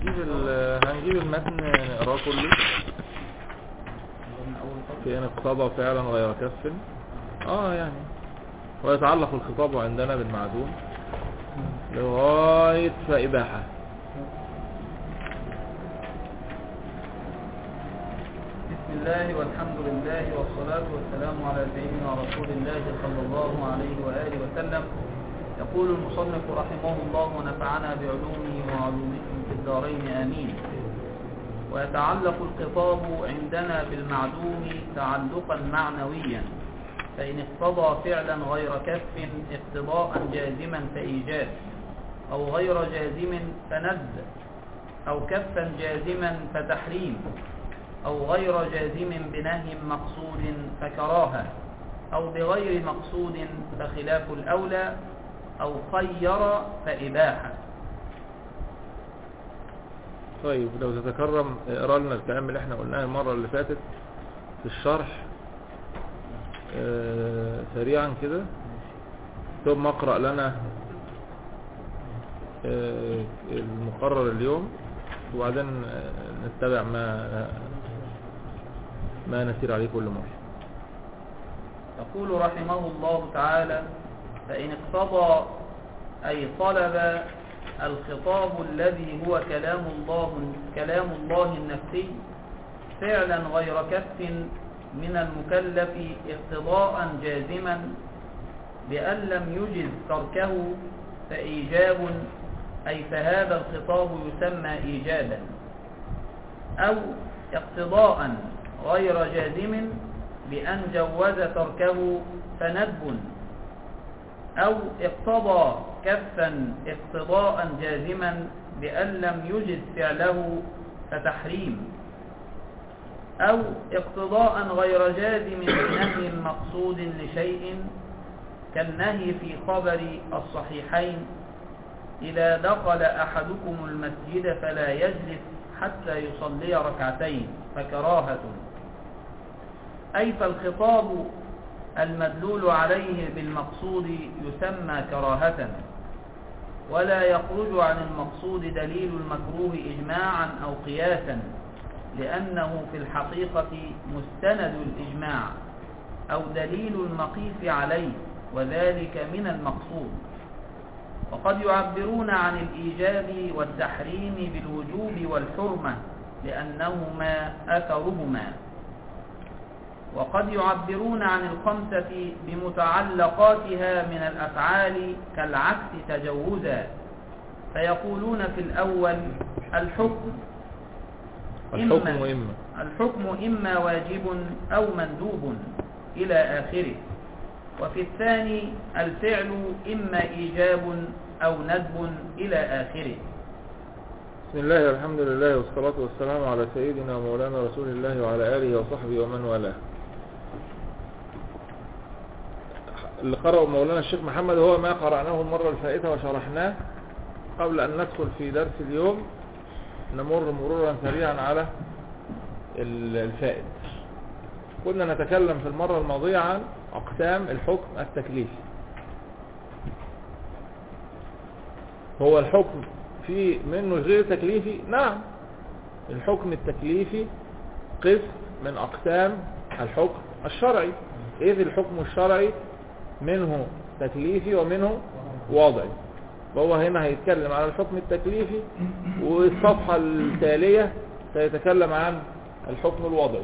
هنجيب ال- هنجيب المتن نقراه كله في ان اقتضى فعلا غير كف اه يعني ويتعلق الخطاب عندنا بالمعدوم لغاية فإباحة بسم الله والحمد لله والصلاة والسلام على سيدنا رسول الله صلى الله عليه وآله وسلم يقول المصنف رحمه الله ونفعنا بعلومه وعلومكم في الدارين آمين ويتعلق الخطاب عندنا بالمعدوم تعلقا معنويا فإن اقتضى فعلا غير كف اقتضاء جازما فإيجاب أو غير جازم فند أو كفا جازما فتحريم أو غير جازم بنهي مقصود فكراهة أو بغير مقصود فخلاف الأولى أو خير فإباحة طيب لو تتكرم اقرا لنا الكلام اللي احنا قلناه المرة اللي فاتت في الشرح آه سريعا كده ثم اقرأ لنا آه المقرر اليوم وبعدين آه، نتبع ما ما نسير عليه كل مرة يقول رحمه الله تعالى فإن اقتضى أي طلب الخطاب الذي هو كلام الله كلام الله النفسي فعلا غير كف من المكلف اقتضاء جازما بأن لم يجز تركه فإيجاب أي فهذا الخطاب يسمى إيجابا أو اقتضاء غير جازم بأن جوز تركه فندب أو اقتضى كفا اقتضاء جازما بأن لم يجز فعله فتحريم أو اقتضاء غير جازم بنهي مقصود لشيء كالنهي في خبر الصحيحين إذا دخل أحدكم المسجد فلا يجلس حتى يصلي ركعتين فكراهة أي فالخطاب المدلول عليه بالمقصود يسمى كراهة ولا يخرج عن المقصود دليل المكروه إجماعا أو قياسا لأنه في الحقيقة مستند الإجماع أو دليل المقيس عليه وذلك من المقصود وقد يعبرون عن الإيجاب والتحريم بالوجوب والحرمة لأنهما أثرهما وقد يعبرون عن الخمسة بمتعلقاتها من الأفعال كالعكس تجوزا فيقولون في الأول الحكم الحكم إما- إما الحكم إما واجب أو مندوب إلى آخره وفي الثاني الفعل إما إيجاب أو ندب إلى آخره بسم الله والحمد لله والصلاة والسلام على سيدنا ومولانا رسول الله وعلى آله وصحبه ومن والاه اللي قرأه مولانا الشيخ محمد هو ما قرأناه المرة الفائتة وشرحناه قبل أن ندخل في درس اليوم نمر مرورا سريعا على ال- الفائد كنا نتكلم في المرة الماضية عن أقسام الحكم التكليفي هو الحكم في منه غير تكليفي نعم الحكم التكليفي قسم من أقسام الحكم الشرعي إذ الحكم الشرعي منه تكليفي ومنه وضعي وهو هنا هيتكلم عن الحكم التكليفي والصفحة التالية سيتكلم عن الحكم الوضعي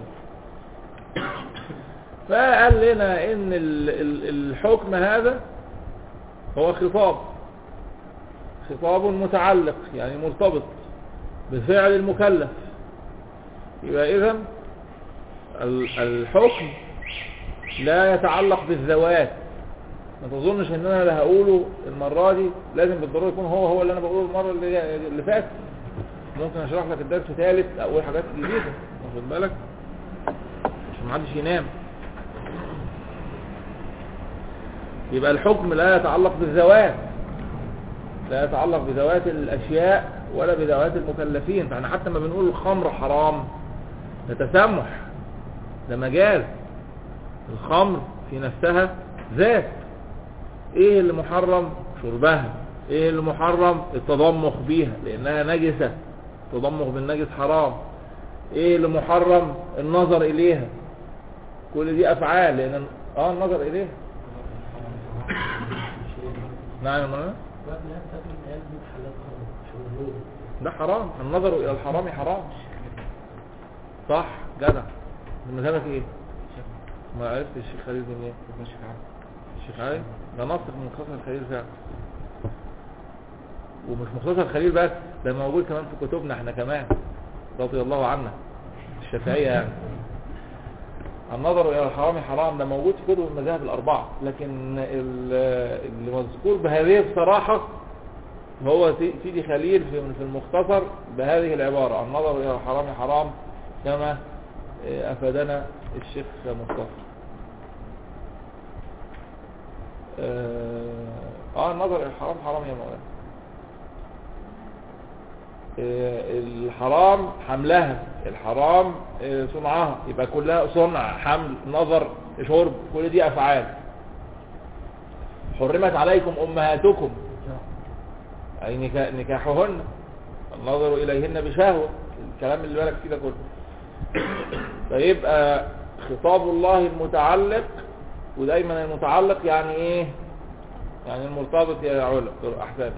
فقال لنا ان ال- ال- الحكم هذا هو خطاب خطاب متعلق يعني مرتبط بفعل المكلف يبقى اذا ال- الحكم لا يتعلق بالذوات ما تظنش ان انا اللي هقوله المرة دي لازم بالضرورة يكون هو هو اللي انا بقوله المرة اللي, اللي فاتت ممكن اشرح لك الدرس ثالث اقول حاجات جديدة واخد بالك عشان محدش ينام يبقى الحكم لا يتعلق بالذوات لا يتعلق بذوات الاشياء ولا بذوات المكلفين فاحنا حتى ما بنقول الخمر حرام ده تسمح ده مجاز الخمر في نفسها ذات ايه اللي محرم شربها ايه اللي محرم التضمخ بيها لانها نجسة تضمخ بالنجس حرام ايه اللي محرم النظر اليها كل دي افعال لان اه النظر اليها نعم يا مولانا ده حرام النظر الى الحرام حرام صح جدع مذهبك ايه ما عرفت الشيخ خليل منين الشيخ علي ده نص من مختصر الخليل فعلا ومش مختصر الخليل بس ده موجود كمان في كتبنا احنا كمان رضي الله عنا الشافعية يعني النظر الى الحرام حرام ده موجود في كتب المذاهب الاربعة لكن ال- اللي مذكور بهذه الصراحة هو سيدي خليل في في المختصر بهذه العبارة النظر الى الحرام حرام كما اه، افادنا الشيخ مصطفى اه آه، النظر الى الحرام حرام يا مولانا اه، الحرام حملها الحرام اه، صنعها يبقى كلها صنع حمل نظر شرب كل دي افعال حرمت عليكم امهاتكم اي نكا- نكاحهن النظر اليهن بشهوة الكلام اللي بالك فيه ده كله فيبقى خطاب الله المتعلق ودايما المتعلق يعني ايه يعني المرتبط يا علا احبابي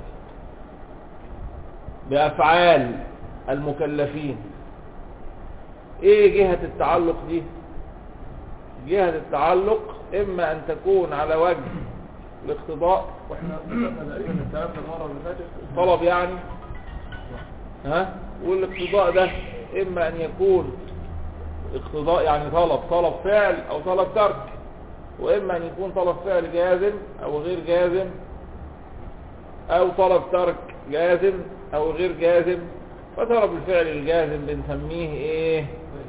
بافعال المكلفين ايه جهة التعلق دي جهة التعلق اما ان تكون على وجه الاقتضاء واحنا اتفقنا تقريبا الكلام ده المره اللي فاتت الطلب يعني ها والاقتضاء ده اما ان يكون اقتضاء يعني طلب طلب فعل او طلب ترك واما ان يكون طلب فعل جازم او غير جازم او طلب ترك جازم او غير جازم فطلب الفعل الجازم بنسميه ايه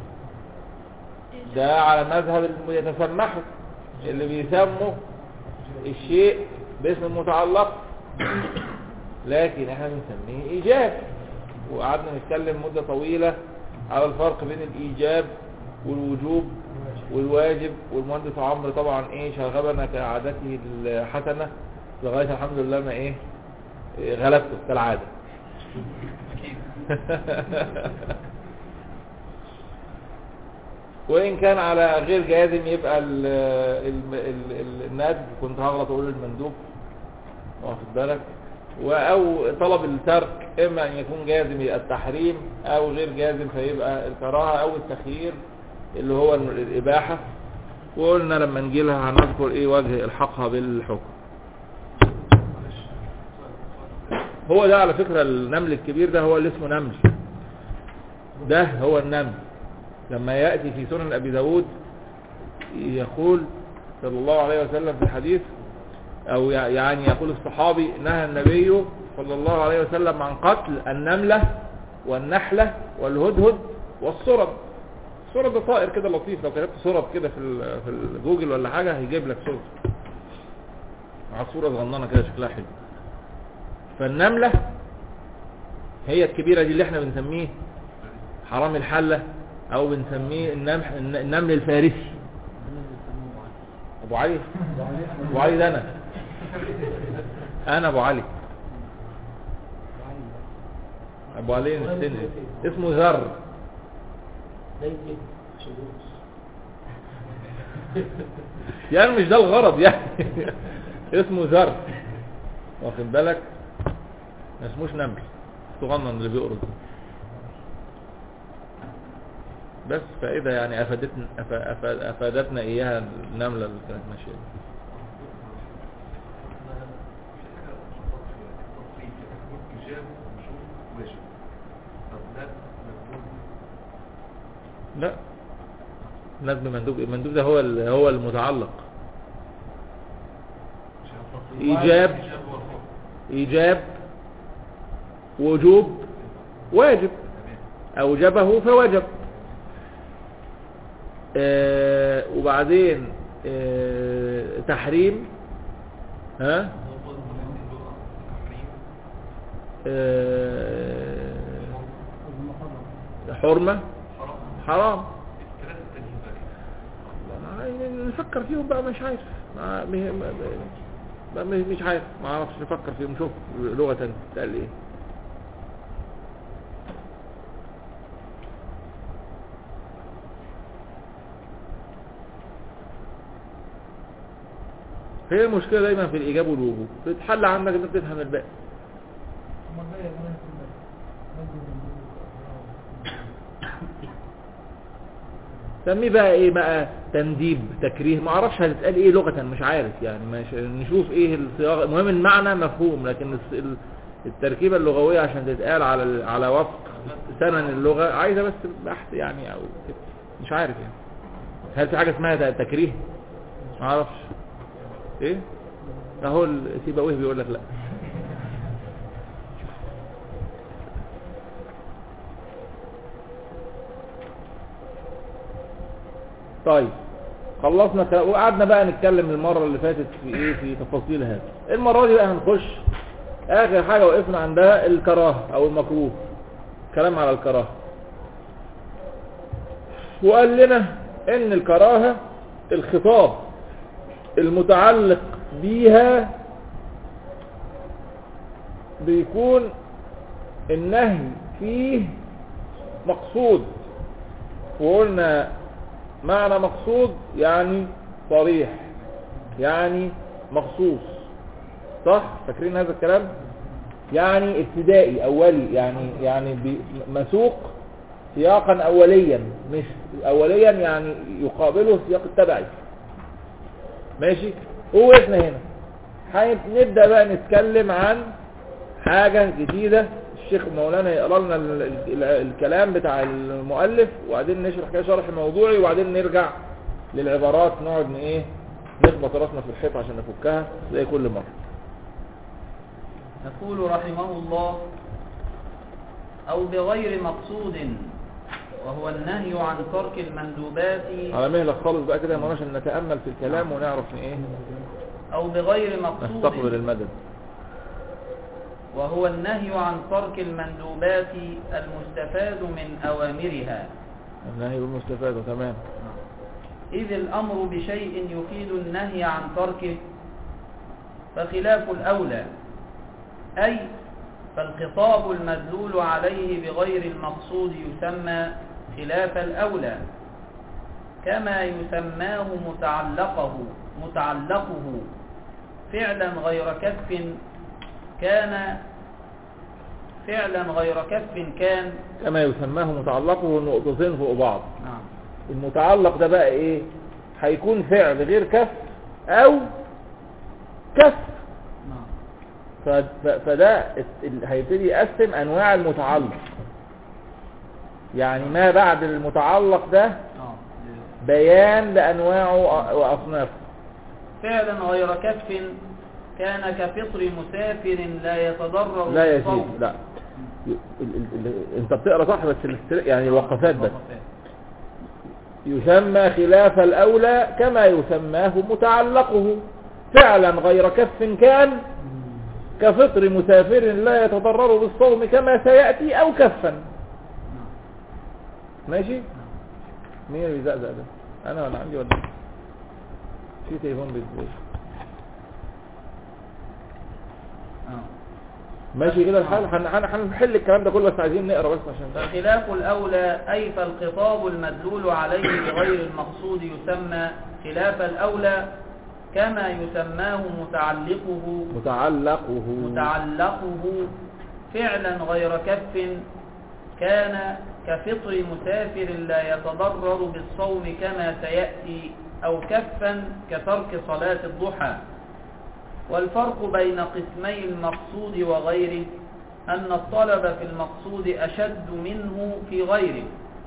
ده على مذهب اللي يتسمحوا اللي بيسموا الشيء باسم المتعلق لكن احنا بنسميه ايجاب وقعدنا نتكلم مدة طويلة على الفرق بين الايجاب والوجوب والواجب والمهندس عمرو طبعا ايه شغبنا كعادته الحسنة لغاية الحمد لله ما ايه إيه غلبته كالعادة وإن كان على غير جازم يبقى ال ال ال ال الندب كنت هغلط أقول المندوب واخد بالك و- أو طلب الترك إما أن يكون جازم يبقى التحريم أو غير جازم فيبقى الكراهة أو التخيير اللي هو الإباحة وقلنا لما نجي لها هنذكر إيه وجه إلحاقها بالحكم هو ده على فكرة النمل الكبير ده هو اللي اسمه نمل ده هو النمل لما يأتي في سنن أبي داود يقول صلى الله عليه وسلم في الحديث أو يع- يعني يقول الصحابي نهى النبي صلى الله عليه وسلم عن قتل النملة والنحلة والهدهد والصرد الصرد ده طائر كده لطيف لو كتبت صرد كده في ال- في الجوجل ولا حاجة هيجيب لك صرد عصفورة صغننة كده شكلها حلو فالنملة هي الكبيرة دي اللي احنا بنسميه حرام الحلة او بنسميه النمح النمل الفارسي ابو علي ابو علي ده انا انا ابو علي ابو علي السن اسمه ذر يعني مش ده الغرض يعني اسمه ذر واخد بالك ما اسموش نمل صغنن اللي بيقرض بس فإذا يعني أفادتنا, أف- أف- أفادتنا إياها النملة اللي كانت ماشية لا ندب مندوب المندوب ده هو ال- هو المتعلق إيجاب إيجاب وجوب واجب أوجبه فوجب آه وبعدين آه تحريم ها آه حرمة حرام يعني نفكر فيهم بقى مش عارف ما ما- ما- ما- ما- مش عارف ما اعرفش نفكر فيهم نشوف لغة تانية تقال ايه هي المشكلة دايما في الإيجاب والوجوب بتتحل عندك انت بتفهم الباقي أما الباقي ما يكون سميه بقى ايه بقى تنديب تكريه ما اعرفش هتتقال ايه لغة مش عارف يعني مش نشوف ايه الصياغة المهم المعنى مفهوم لكن الس- ال- التركيبة اللغوية عشان تتقال على ال- على وفق سنن اللغة عايزة بس بحث يعني او كده مش عارف يعني هل في حاجة اسمها ت- تكريه ما اعرفش ايه اهو ال- سيبويه بيقول لك لا طيب خلصنا ك... وقعدنا بقى نتكلم المرة اللي فاتت في ايه في تفاصيل هذا المرة دي بقى هنخش اخر حاجة وقفنا عندها الكراهة او المكروه كلام على الكراهة وقال لنا ان الكراهة الخطاب المتعلق بيها بيكون النهي فيه مقصود وقلنا معنى مقصود يعني صريح يعني مخصوص صح فاكرين هذا الكلام يعني ابتدائي اولي يعني يعني بي- مسوق سياقا اوليا مش اوليا يعني يقابله السياق التبعي ماشي وقفنا هنا هنبدا بقى نتكلم عن حاجه جديده الشيخ مولانا يقرا لنا ال- ال- الكلام بتاع المؤلف وبعدين نشرح كده شرح موضوعي وبعدين نرجع للعبارات نقعد ن- ايه نخبط راسنا في الحيط عشان نفكها زي كل مره يقول رحمه الله أو بغير مقصود وهو النهي عن ترك المندوبات على مهلك خالص بقى كده يا مولانا عشان نتامل في الكلام ونعرف ن- ايه أو بغير نستقبل مقصود المدد وهو النهي عن ترك المندوبات المستفاد من أوامرها النهي بالمستفاد تمام إذ الأمر بشيء يفيد النهي عن تركه فخلاف الأولى أي فالخطاب المدلول عليه بغير المقصود يسمى خلاف الأولى كما يسماه متعلقه متعلقه فعلا غير كف كان فعلا غير كف كان كما يسماه متعلقه نقطتين فوق بعض نعم المتعلق ده بقى ايه هيكون فعل غير كف او كف نعم ف- ف- فده ال- ال- هيبتدي يقسم انواع المتعلق يعني ما بعد المتعلق ده نعم بيان لانواعه وأ- واصنافه فعلا غير كف كان كفطر مسافر لا يتضرر لا يزيد بالصوم. لا ال- ال- ال- انت بتقرا صح بس الاستر- يعني الوقفات بس وقفات. يسمى خلاف الأولى كما يسماه متعلقه فعلا غير كف كان كفطر مسافر لا يتضرر بالصوم كما سيأتي أو كفا نعم. ماشي مين اللي بيزقزق ده أنا ولا عندي ولا إيه؟ في تليفون بيزقزق آه. ماشي كده الحال هن- هن- هنحل الكلام ده كله بس عايزين نقرا بس عشان فخلاف الأولى أي فالخطاب المدلول عليه بغير المقصود يسمى خلاف الأولى كما يسماه متعلقه متعلقه متعلقه فعلا غير كف كان كفطر مسافر لا يتضرر بالصوم كما سيأتي أو كفا كترك صلاة الضحى والفرق بين قسمي المقصود وغيره أن الطلب في المقصود أشد منه في غيره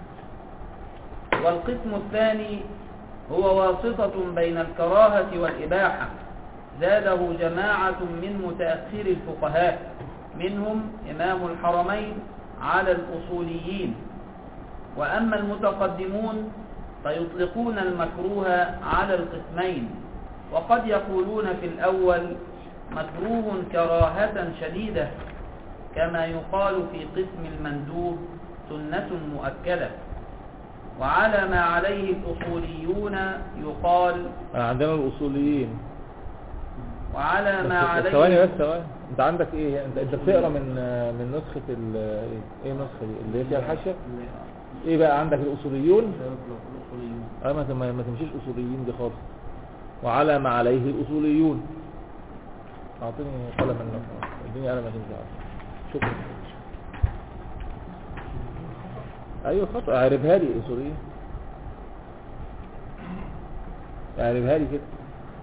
والقسم الثاني هو واسطة بين الكراهة والإباحة زاده جماعة من متأخر الفقهاء منهم إمام الحرمين على الأصوليين وأما المتقدمون فيطلقون المكروه على القسمين وقد يقولون في الأول مكروه كراهة شديدة كما يقال في قسم المندوب سنة مؤكدة وعلى ما عليه الأصوليون يقال عندنا الأصوليين وعلى ما بس- عليه ثواني بس ثواني انت عندك ايه انت انت بتقرا من من نسخه ال ايه ايه النسخه دي اللي هي فيها الحاشيه ايه بقى عندك الاصوليون اه ما ما ما تمشيش اصوليين دي خالص وعلى ما عليه الأصوليون أعطيني قلم النفع اديني قلم تنزع شكرا أيوة خطأ اعربها لي أصولية اعربها لي كده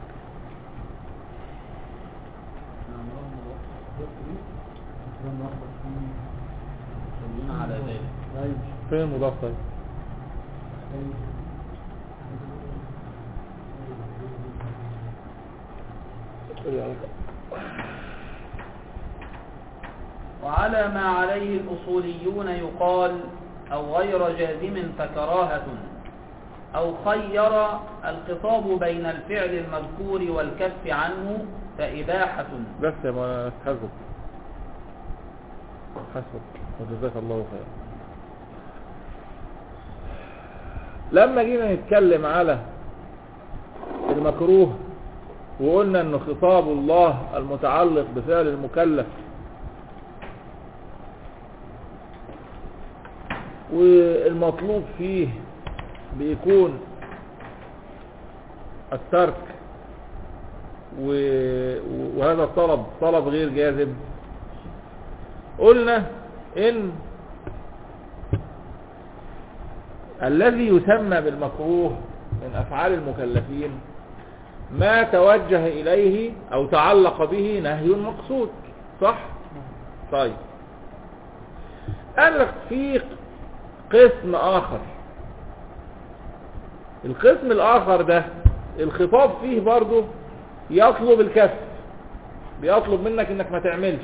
يدلون على ذلك فين المضاف طيب وعلى ما عليه الأصوليون يقال أو غير جازم فكراهة أو خير الخطاب بين الفعل المذكور والكف عنه فإباحة بس يا مولانا حسبك حسبك وجزاك الله خيرا لما جينا نتكلم على المكروه وقلنا ان خطاب الله المتعلق بفعل المكلف والمطلوب فيه بيكون الترك و- وهذا الطلب طلب غير جاذب قلنا ان الذي يسمى بالمكروه من افعال المكلفين ما توجه اليه او تعلق به نهي مقصود صح طيب قال لك في قسم اخر القسم الاخر ده الخطاب فيه برضه يطلب الكف بيطلب منك انك ما تعملش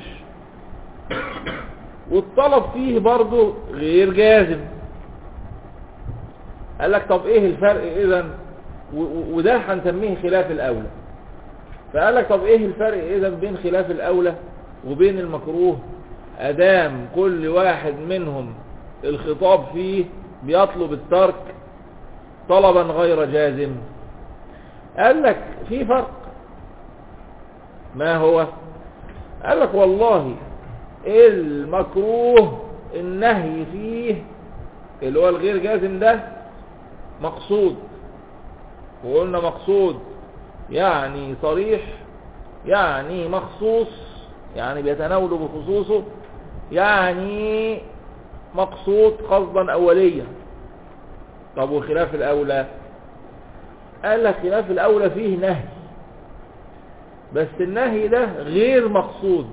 والطلب فيه برضه غير جازم قال لك طب ايه الفرق اذا و- و- وده هنسميه خلاف الاولى فقال لك طب ايه الفرق اذا بين خلاف الاولى وبين المكروه ادام كل واحد منهم الخطاب فيه بيطلب الترك طلبا غير جازم قال لك في فرق ما هو قال لك والله المكروه النهي فيه اللي هو الغير جازم ده مقصود وقلنا مقصود يعني صريح يعني مخصوص يعني بيتناول بخصوصه يعني مقصود قصدا اوليا طب وخلاف الاولى قال لك خلاف الاولى فيه نهي بس النهي ده غير مقصود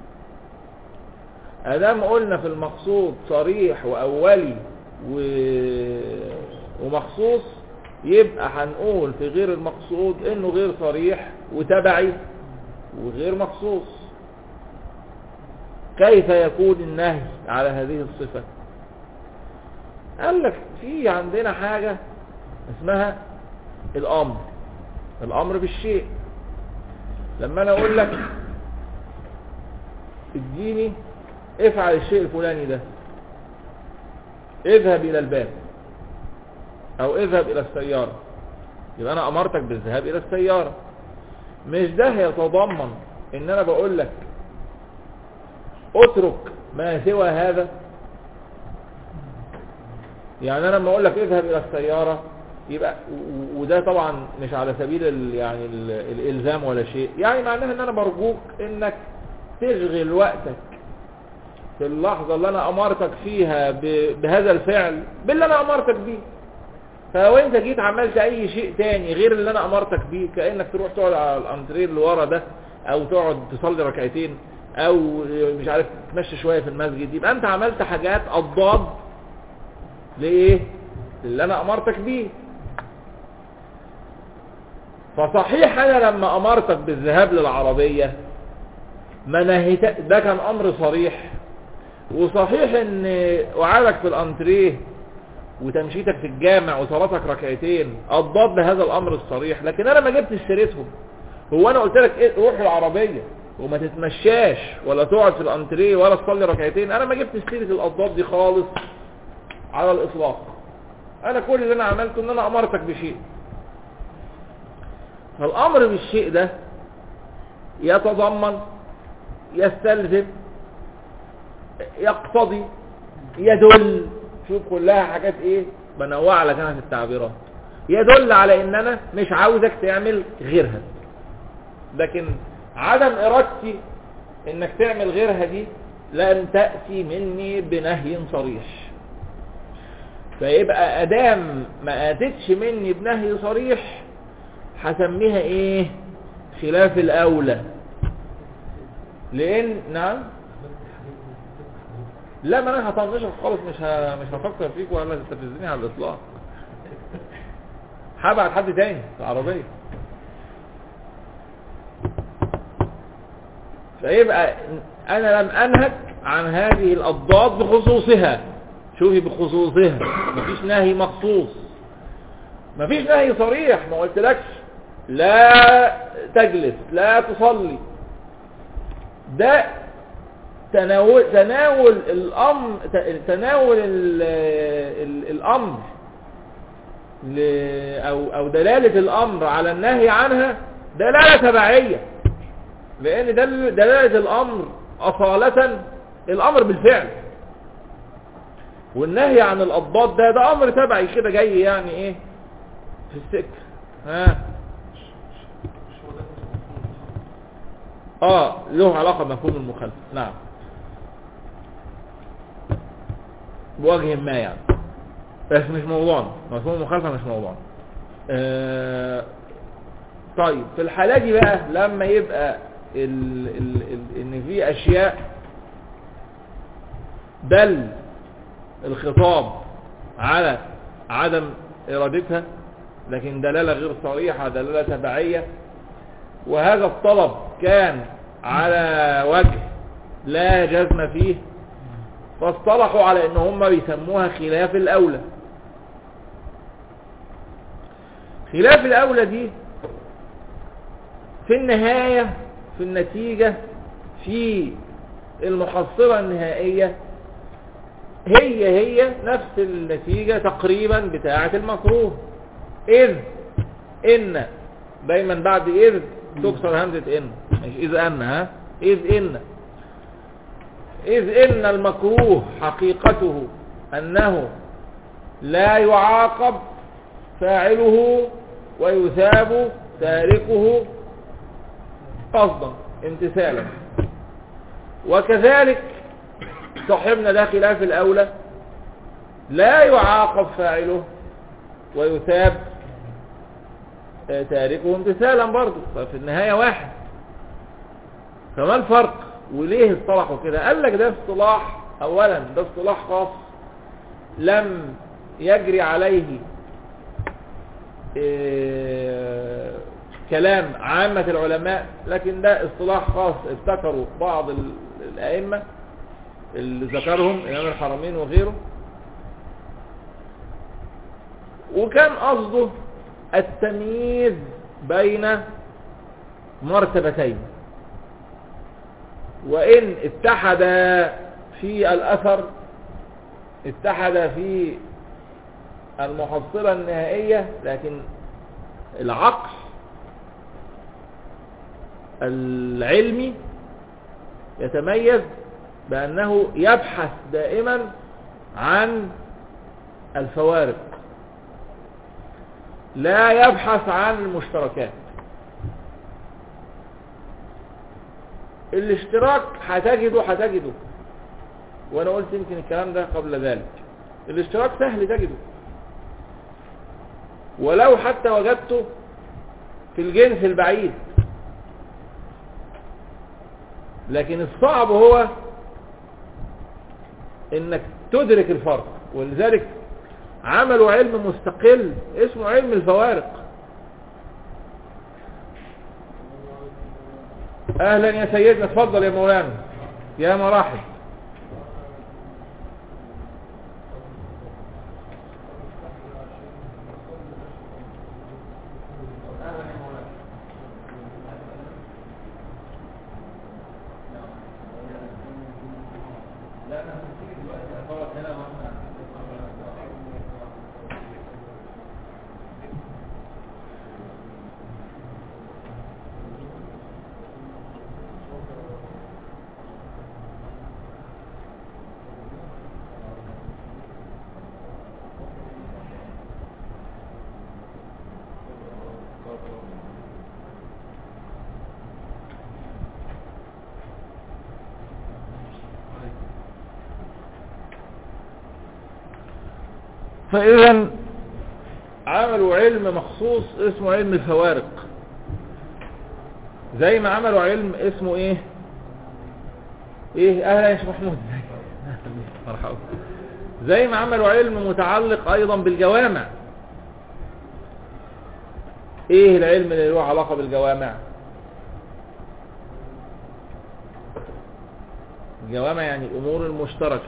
ادام قلنا في المقصود صريح واولي و... ومخصوص يبقى هنقول في غير المقصود انه غير صريح وتبعي وغير مخصوص كيف يكون النهي على هذه الصفة قال لك في عندنا حاجة اسمها الامر الامر بالشيء لما انا اقول لك اديني افعل الشيء الفلاني ده اذهب الى الباب او اذهب الى السيارة يبقى انا امرتك بالذهاب الى السيارة مش ده يتضمن ان انا بقول لك اترك ما سوى هذا يعني انا لما اقول لك اذهب الى السيارة يبقى و- وده طبعا مش على سبيل ال يعني ال الالزام ولا شيء يعني معناها ان انا برجوك انك تشغل وقتك في اللحظة اللي انا امرتك فيها ب- بهذا الفعل باللي انا امرتك بيه فلو انت جيت عملت اي شيء تاني غير اللي انا امرتك بيه كأنك تروح تقعد على الانتريه اللي ورا ده او تقعد تصلي ركعتين او مش عارف تمشي شوية في المسجد يبقى انت عملت حاجات اضداد لايه اللي انا امرتك بيه فصحيح انا لما امرتك بالذهاب للعربية ما نهيت ده كان امر صريح وصحيح ان وعدك في الانتريه وتمشيتك في الجامع وصلاتك ركعتين اضاد بهذا الامر الصريح لكن انا ما جبتش سيرتهم هو انا قلت لك إيه روح العربية وما تتمشاش ولا تقعد في الانتريه ولا تصلي ركعتين انا ما جبتش سيرة الاضداد دي خالص على الاطلاق انا كل اللي انا عملته ان انا امرتك بشيء فالامر بالشيء ده يتضمن يستلزم يقتضي يدل شوف كلها حاجات ايه بنوع لك انا في التعبيرات يدل على ان انا مش عاوزك تعمل غيرها لكن عدم ارادتي انك تعمل غيرها دي لن تأتي مني بنهي صريح فيبقى ادام ما اتتش مني بنهي صريح هسميها ايه خلاف الاولى لان نعم لا ما انا هطنشك خالص مش ه... مش هفكر فيك ولا تستفزني على الاطلاق هبعت حد تاني في العربيه فيبقى انا لم انهك عن هذه الاضداد بخصوصها شوفي بخصوصها مفيش نهي مخصوص مفيش نهي صريح ما قلتلكش لا تجلس لا تصلي ده تناول تناول الامر تناول ال ال الامر ل او او دلاله الامر على النهي عنها دلاله تبعيه لان دل دلاله الامر اصاله الامر بالفعل والنهي عن الاضداد ده ده امر تبعي كده جاي يعني ايه في السكه ها اه له علاقه بمفهوم المخالفه نعم بوجه ما يعني بس مش موضوعنا مفهوم المخالفه مش موضوعنا آه طيب في الحالة دي بقى لما يبقى ال ال ال ان في اشياء دل الخطاب على عدم ارادتها لكن دلالة غير صريحة دلالة تبعية وهذا الطلب كان على وجه لا جزم فيه فاصطلحوا على ان هم بيسموها خلاف الاولى خلاف الاولى دي في النهاية في النتيجة في المحصلة النهائية هي هي نفس النتيجة تقريبا بتاعة المكروه إذ إن دايما بعد إذ تكسر همزة إن مش إذ أن ها إذ إن إذ إن المكروه حقيقته أنه لا يعاقب فاعله ويثاب تاركه قصدا امتثالا وكذلك صاحبنا ده خلاف الأولى لا يعاقب فاعله ويثاب تاركه امتثالا برضه ففي النهاية واحد فما الفرق وليه اصطلحوا كده قال لك ده اصطلاح اولا ده اصطلاح خاص لم يجري عليه إيه كلام عامة العلماء لكن ده اصطلاح خاص ابتكروا بعض الائمة اللي ذكرهم امام الحرمين وغيره وكان قصده التمييز بين مرتبتين وإن اتحد في الأثر اتحد في المحصلة النهائية لكن العقل العلمي يتميز بأنه يبحث دائما عن الفوارق لا يبحث عن المشتركات الاشتراك هتجده هتجده وانا قلت يمكن الكلام ده قبل ذلك الاشتراك سهل تجده ولو حتى وجدته في الجنس البعيد لكن الصعب هو انك تدرك الفرق ولذلك عملوا علم مستقل اسمه علم الفوارق اهلا يا سيدنا اتفضل يا مولانا يا مراحب فإذا عملوا علم مخصوص اسمه علم الفوارق زي ما عملوا علم اسمه ايه ايه اهلا يا شيخ محمود مرحبا زي ما عملوا علم متعلق ايضا بالجوامع ايه العلم اللي له علاقة بالجوامع الجوامع يعني الامور المشتركة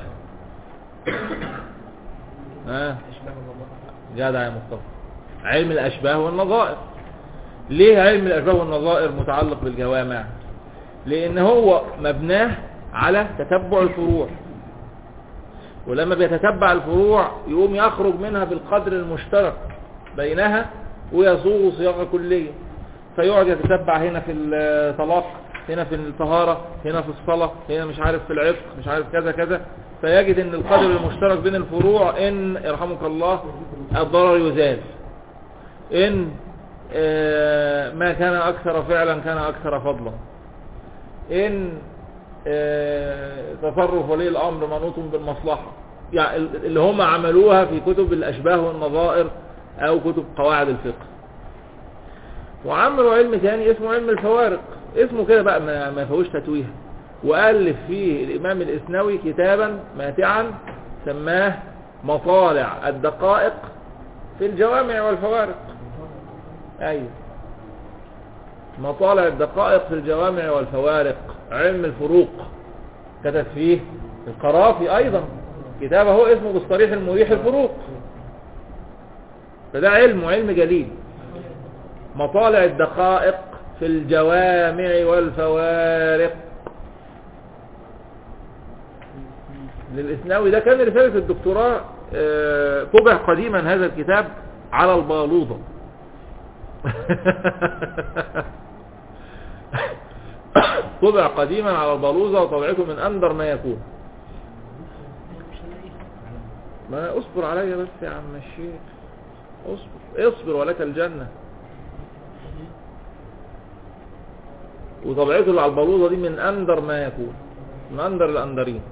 ها جدع يا مصطفى علم الاشباه والنظائر ليه علم الاشباه والنظائر متعلق بالجوامع لان هو مبناه على تتبع الفروع ولما بيتتبع الفروع يقوم يخرج منها بالقدر المشترك بينها ويصوغ صياغة كلية فيقعد يتتبع هنا في الطلاق هنا في الطهارة هنا في الصلاة هنا مش عارف في العتق مش عارف كذا كذا فيجد ان القدر المشترك بين الفروع ان يرحمك الله الضرر يزال ان آه، ما كان اكثر فعلا كان اكثر فضلا ان آه، تصرف ولي الامر منوط بالمصلحة يعني اللي هم عملوها في كتب الاشباه والنظائر او كتب قواعد الفقه وعملوا علم ثاني اسمه علم الفوارق اسمه كده بقى ما ما فيهوش تتويه والف فيه الامام الاسنوي كتابا ماتعا سماه مطالع الدقائق في الجوامع والفوارق ايوه مطالع الدقائق في الجوامع والفوارق علم الفروق كتب فيه القرافي ايضا كتابه هو اسمه بالصريح المريح الفروق فده علم وعلم جليل مطالع الدقائق في الجوامع والفوارق للإسناوي ده كان رسالة الدكتوراه آه، طبع قديما هذا الكتاب على البالوضة طبع قديما على البالوزة وطبعته من أندر ما يكون ما اصبر عليا بس يا عم الشيخ اصبر اصبر ولك الجنة وطبيعته اللي على البلوضة دي من أندر ما يكون من أندر الأندرين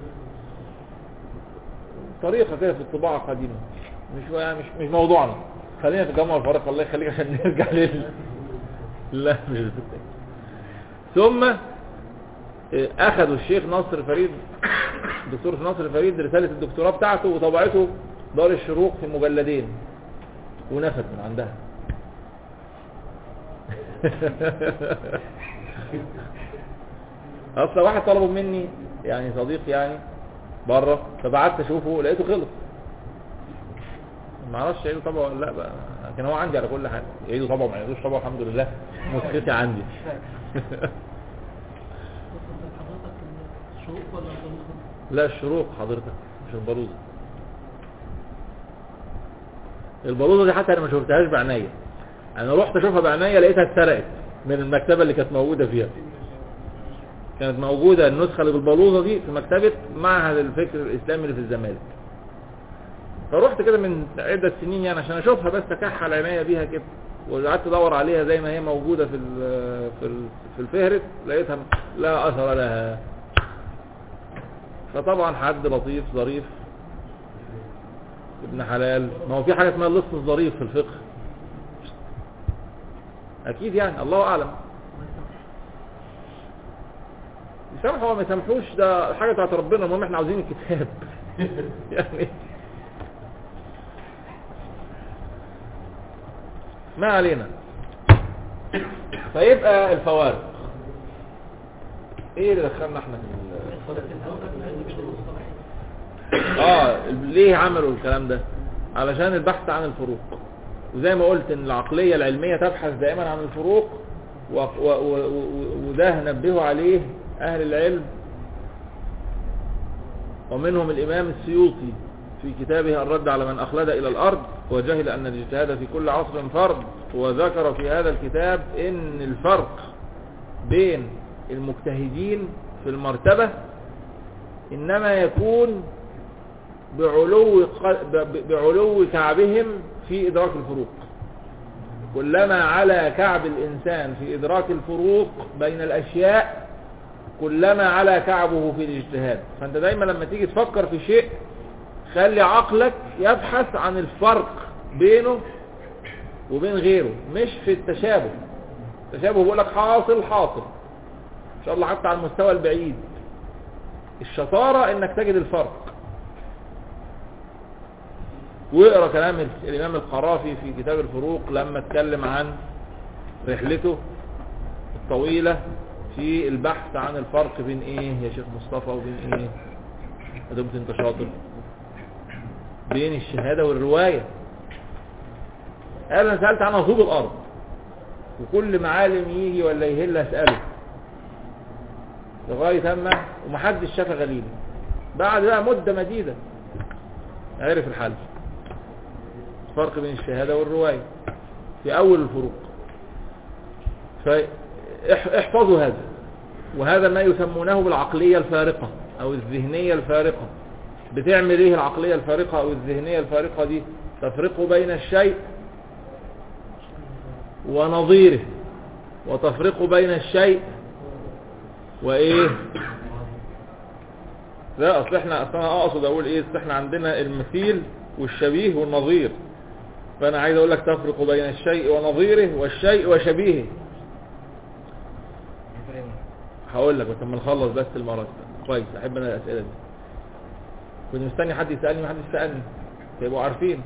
طريقة كده في الطباعة قديمة مش مش مش موضوعنا خلينا في الجامعة الفارق الله يخليك عشان نرجع لل لا مش بتتك. ثم اه، أخذوا الشيخ ناصر فريد الدكتور ناصر فريد رسالة الدكتوراه بتاعته وطبعته دار الشروق في مجلدين ونفت من عندها اصلا واحد طلبه مني يعني صديق يعني بره فبعت اشوفه لقيته خلص ما اعرفش يعيدوا طبعه ولا لا بقى لكن هو عندي على كل حاجه يعيدوا طبعه ما يعيدوش طبعه الحمد لله نسختي عندي شروق ولا البلوغة؟ لا الشروق حضرتك مش البلوزه البلوزه دي حتى انا ما شفتهاش بعينيا انا رحت اشوفها بعينيا لقيتها اتسرقت من المكتبه اللي كانت موجوده فيها كانت موجوده النسخه اللي بالبلوزه دي في مكتبه معهد الفكر الاسلامي اللي في الزمالك فرحت كده من عده سنين يعني عشان اشوفها بس اكحل عينيا بيها كده وقعدت ادور عليها زي ما هي موجوده في ال- في ال- في الفهرس لقيتها لا اثر لها فطبعا حد لطيف ظريف ابن حلال ما هو في حاجه اسمها اللص الظريف في الفقه اكيد يعني الله اعلم يسامحوا وما يسامحوش ده حاجه بتاعت ربنا المهم احنا عاوزين الكتاب يعني ما علينا فيبقى الفوارق ايه اللي دخلنا احنا في ال- اه ليه عملوا الكلام ده علشان البحث عن الفروق وزي ما قلت ان العقلية العلمية تبحث دائما عن الفروق و- و- و- و- وده نبهوا عليه اهل العلم ومنهم الامام السيوطي في كتابه الرد على من اخلد الى الارض وجهل ان الاجتهاد في كل عصر فرض وذكر في هذا الكتاب ان الفرق بين المجتهدين في المرتبة انما يكون بعلو ق- ب- بعلو كعبهم في ادراك الفروق كلما على كعب الانسان في ادراك الفروق بين الاشياء كلما على كعبه في الاجتهاد فانت دايما لما تيجي تفكر في شيء خلي عقلك يبحث عن الفرق بينه وبين غيره مش في التشابه التشابه بيقول لك حاصل حاصل ان شاء الله حتى على المستوى البعيد الشطارة انك تجد الفرق واقرا كلام الامام القرافي في كتاب الفروق لما اتكلم عن رحلته الطويلة في البحث عن الفرق بين ايه يا شيخ مصطفى وبين ايه ادمت انت شاطر بين الشهادة والرواية قال انا سألت عنها طوب الارض وكل معالم يجي ولا يهل اسأله لغاية اما ومحدش شاف غليله بعد بقى مدة مديدة عرف الحل الفرق بين الشهادة والرواية في اول الفروق فاحفظوا هذا وهذا ما يسمونه بالعقلية الفارقة او الذهنية الفارقة بتعمل ايه العقلية الفارقة او الذهنية الفارقة دي تفرق بين الشيء ونظيره وتفرق بين الشيء وايه لا اصل احنا اصل انا اقصد اقول ايه اصل احنا عندنا المثيل والشبيه والنظير فانا عايز اقول لك تفرق بين الشيء ونظيره والشيء وشبيهه هقول لك بس لما نخلص بس المرة كويس احب انا الاسئله دي كنت مستني حد يسالني ما حدش سالني يبقوا عارفين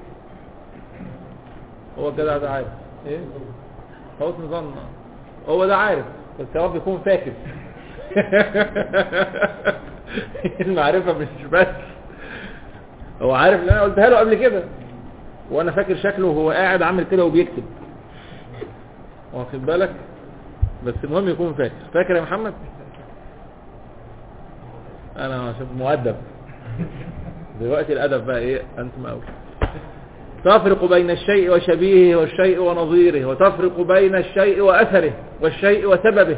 هو كده ده عارف ايه حسن ظن هو ده عارف بس يا رب يكون فاكر المعرفة مش بس هو عارف اللي انا قلتها له قبل كده وانا فاكر شكله وهو قاعد عامل كده وبيكتب واخد بالك بس المهم يكون فاكر فاكر يا محمد انا شوف مؤدب دلوقتي الادب بقى ايه انتم اول تفرق بين الشيء وشبيهه والشيء ونظيره وتفرق بين الشيء واثره والشيء وسببه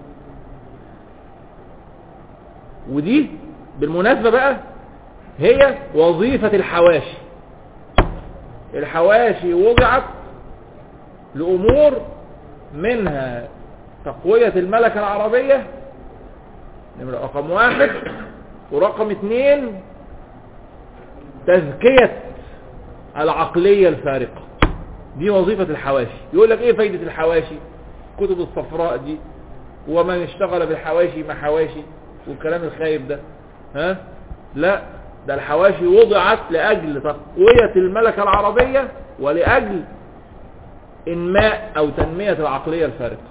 ودي بالمناسبة بقى هي وظيفة الحواشي الحواشي وضعت لأمور منها تقوية الملكة العربية نمرة رقم واحد ورقم اثنين تزكية العقلية الفارقة دي وظيفة الحواشي يقول لك ايه فايدة الحواشي كتب الصفراء دي ومن اشتغل بالحواشي ما حواشي والكلام الخايب ده ها لا ده الحواشي وضعت لأجل تقوية الملكة العربية ولأجل إنماء أو تنمية العقلية الفارقة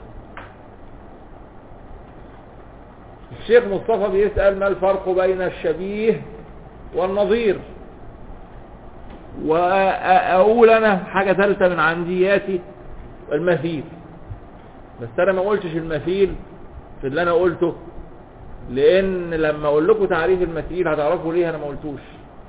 الشيخ مصطفى بيسأل ما الفرق بين الشبيه والنظير وأقول أنا حاجة ثالثة من عندياتي المثيل بس أنا ما قلتش المثيل في اللي أنا قلته لان لما اقول لكم تعريف المثيل هتعرفوا ليه انا ما قلتوش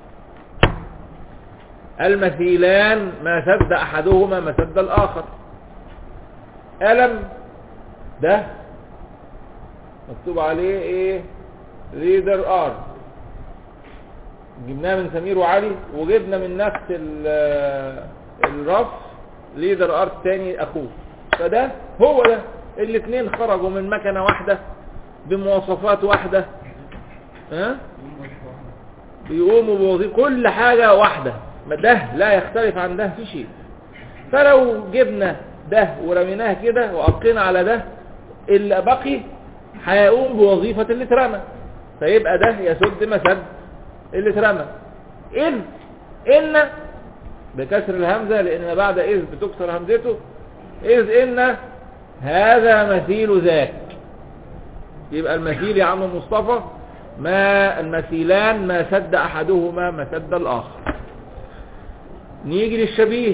المثيلان ما سد احدهما ما سد الاخر قلم ده مكتوب عليه ايه ريدر ار جبناه من سمير وعلي وجبنا من نفس الرف ليدر ارت تاني اخوه فده هو ده الاثنين خرجوا من مكنه واحده بمواصفات واحدة ها بيقوموا بوظيفة كل حاجة واحدة ما ده لا يختلف عن ده في شيء فلو جبنا ده ورميناه كده وأبقينا على ده اللي بقي هيقوم بوظيفة اللي اترمى فيبقى ده يسد مسد اللي اترمى إذ إن بكسر الهمزة لأن ما بعد إذ بتكسر همزته إذ إن هذا مثيل ذاك يبقى المثيل يا عم مصطفى ما المثيلان ما سد احدهما ما سد الاخر نيجي للشبيه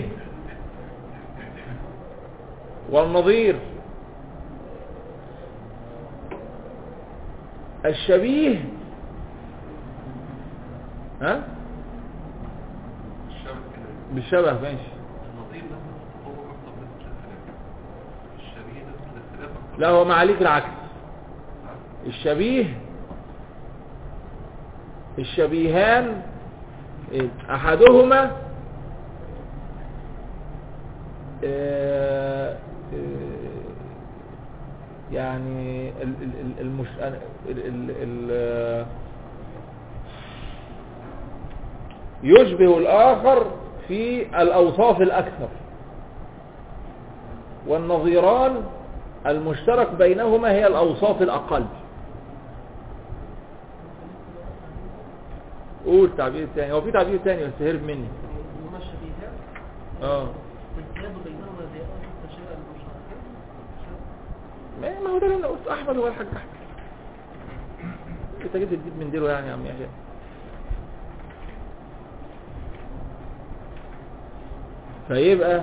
والنظير الشبيه ها بالشبه ماشي النظير ده هو اكتر من الاختلاف الشبيه ده الاختلاف اكتر لا هو معاليك العكس الشبيه الشبيهان إيه؟ احدهما آه، آه، يعني ال- ال- ال- المش... ال- ال- ال- يشبه الآخر في الأوصاف الأكثر والنظيران المشترك بينهما هي الأوصاف الأقل قول تعبير الثاني هو في تعبير ثاني بس هرب مني هما الشبيهات اه والزيادة بينهما زي أصل التشابه المشتركين ما ما هو ده اللي انا قلت احمد هو الحاج احمد انت جبت تجيب من ديله يعني يا عم يحيى فيبقى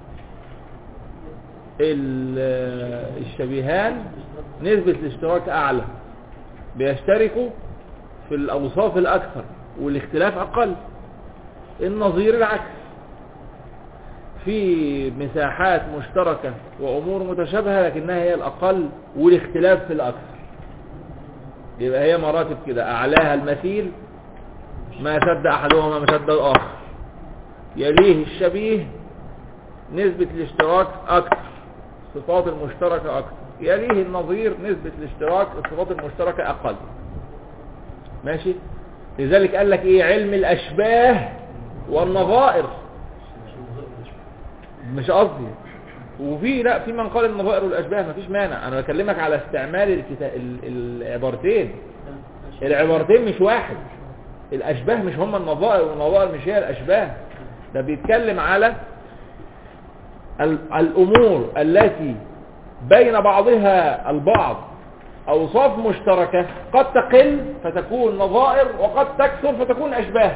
ال- الشبيهان نسبة الاشتراك اعلى بيشتركوا في الاوصاف الاكثر والاختلاف اقل النظير العكس في مساحات مشتركة وأمور متشابهة لكنها هي الأقل والاختلاف في الأكثر يبقى هي مراتب كده أعلاها المثيل ما سد أحدهما ما سد الآخر يليه الشبيه نسبة الاشتراك أكثر الصفات المشتركة أكثر يليه النظير نسبة الاشتراك الصفات المشتركة أقل ماشي لذلك قال لك إيه علم الأشباه والنظائر مش قصدي وفي لا في من قال النظائر والاشباه مفيش مانع انا بكلمك على استعمال الكتا... ال... العبارتين العبارتين مش واحد الاشباه مش هم النظائر والنظائر مش هي الاشباه ده بيتكلم على ال... الامور التي بين بعضها البعض اوصاف مشتركة قد تقل فتكون نظائر وقد تكثر فتكون اشباه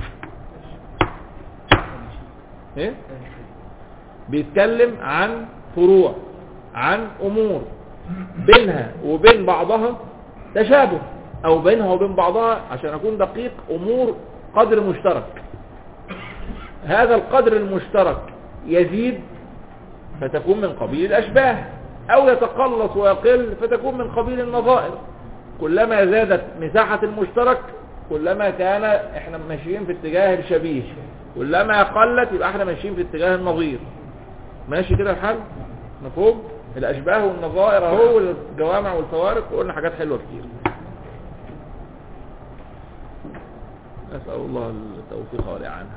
ايه بيتكلم عن فروع عن امور بينها وبين بعضها تشابه او بينها وبين بعضها عشان اكون دقيق امور قدر مشترك هذا القدر المشترك يزيد فتكون من قبيل الاشباه او يتقلص ويقل فتكون من قبيل النظائر كلما زادت مساحة المشترك كلما كان احنا ماشيين في اتجاه الشبيه كلما قلت يبقى احنا ماشيين في اتجاه النظير ماشي كده الحل مفهوم الاشباه والنظائر اهو والجوامع والفوارق وقلنا حاجات حلوه كتير نسال الله التوفيق والاعانه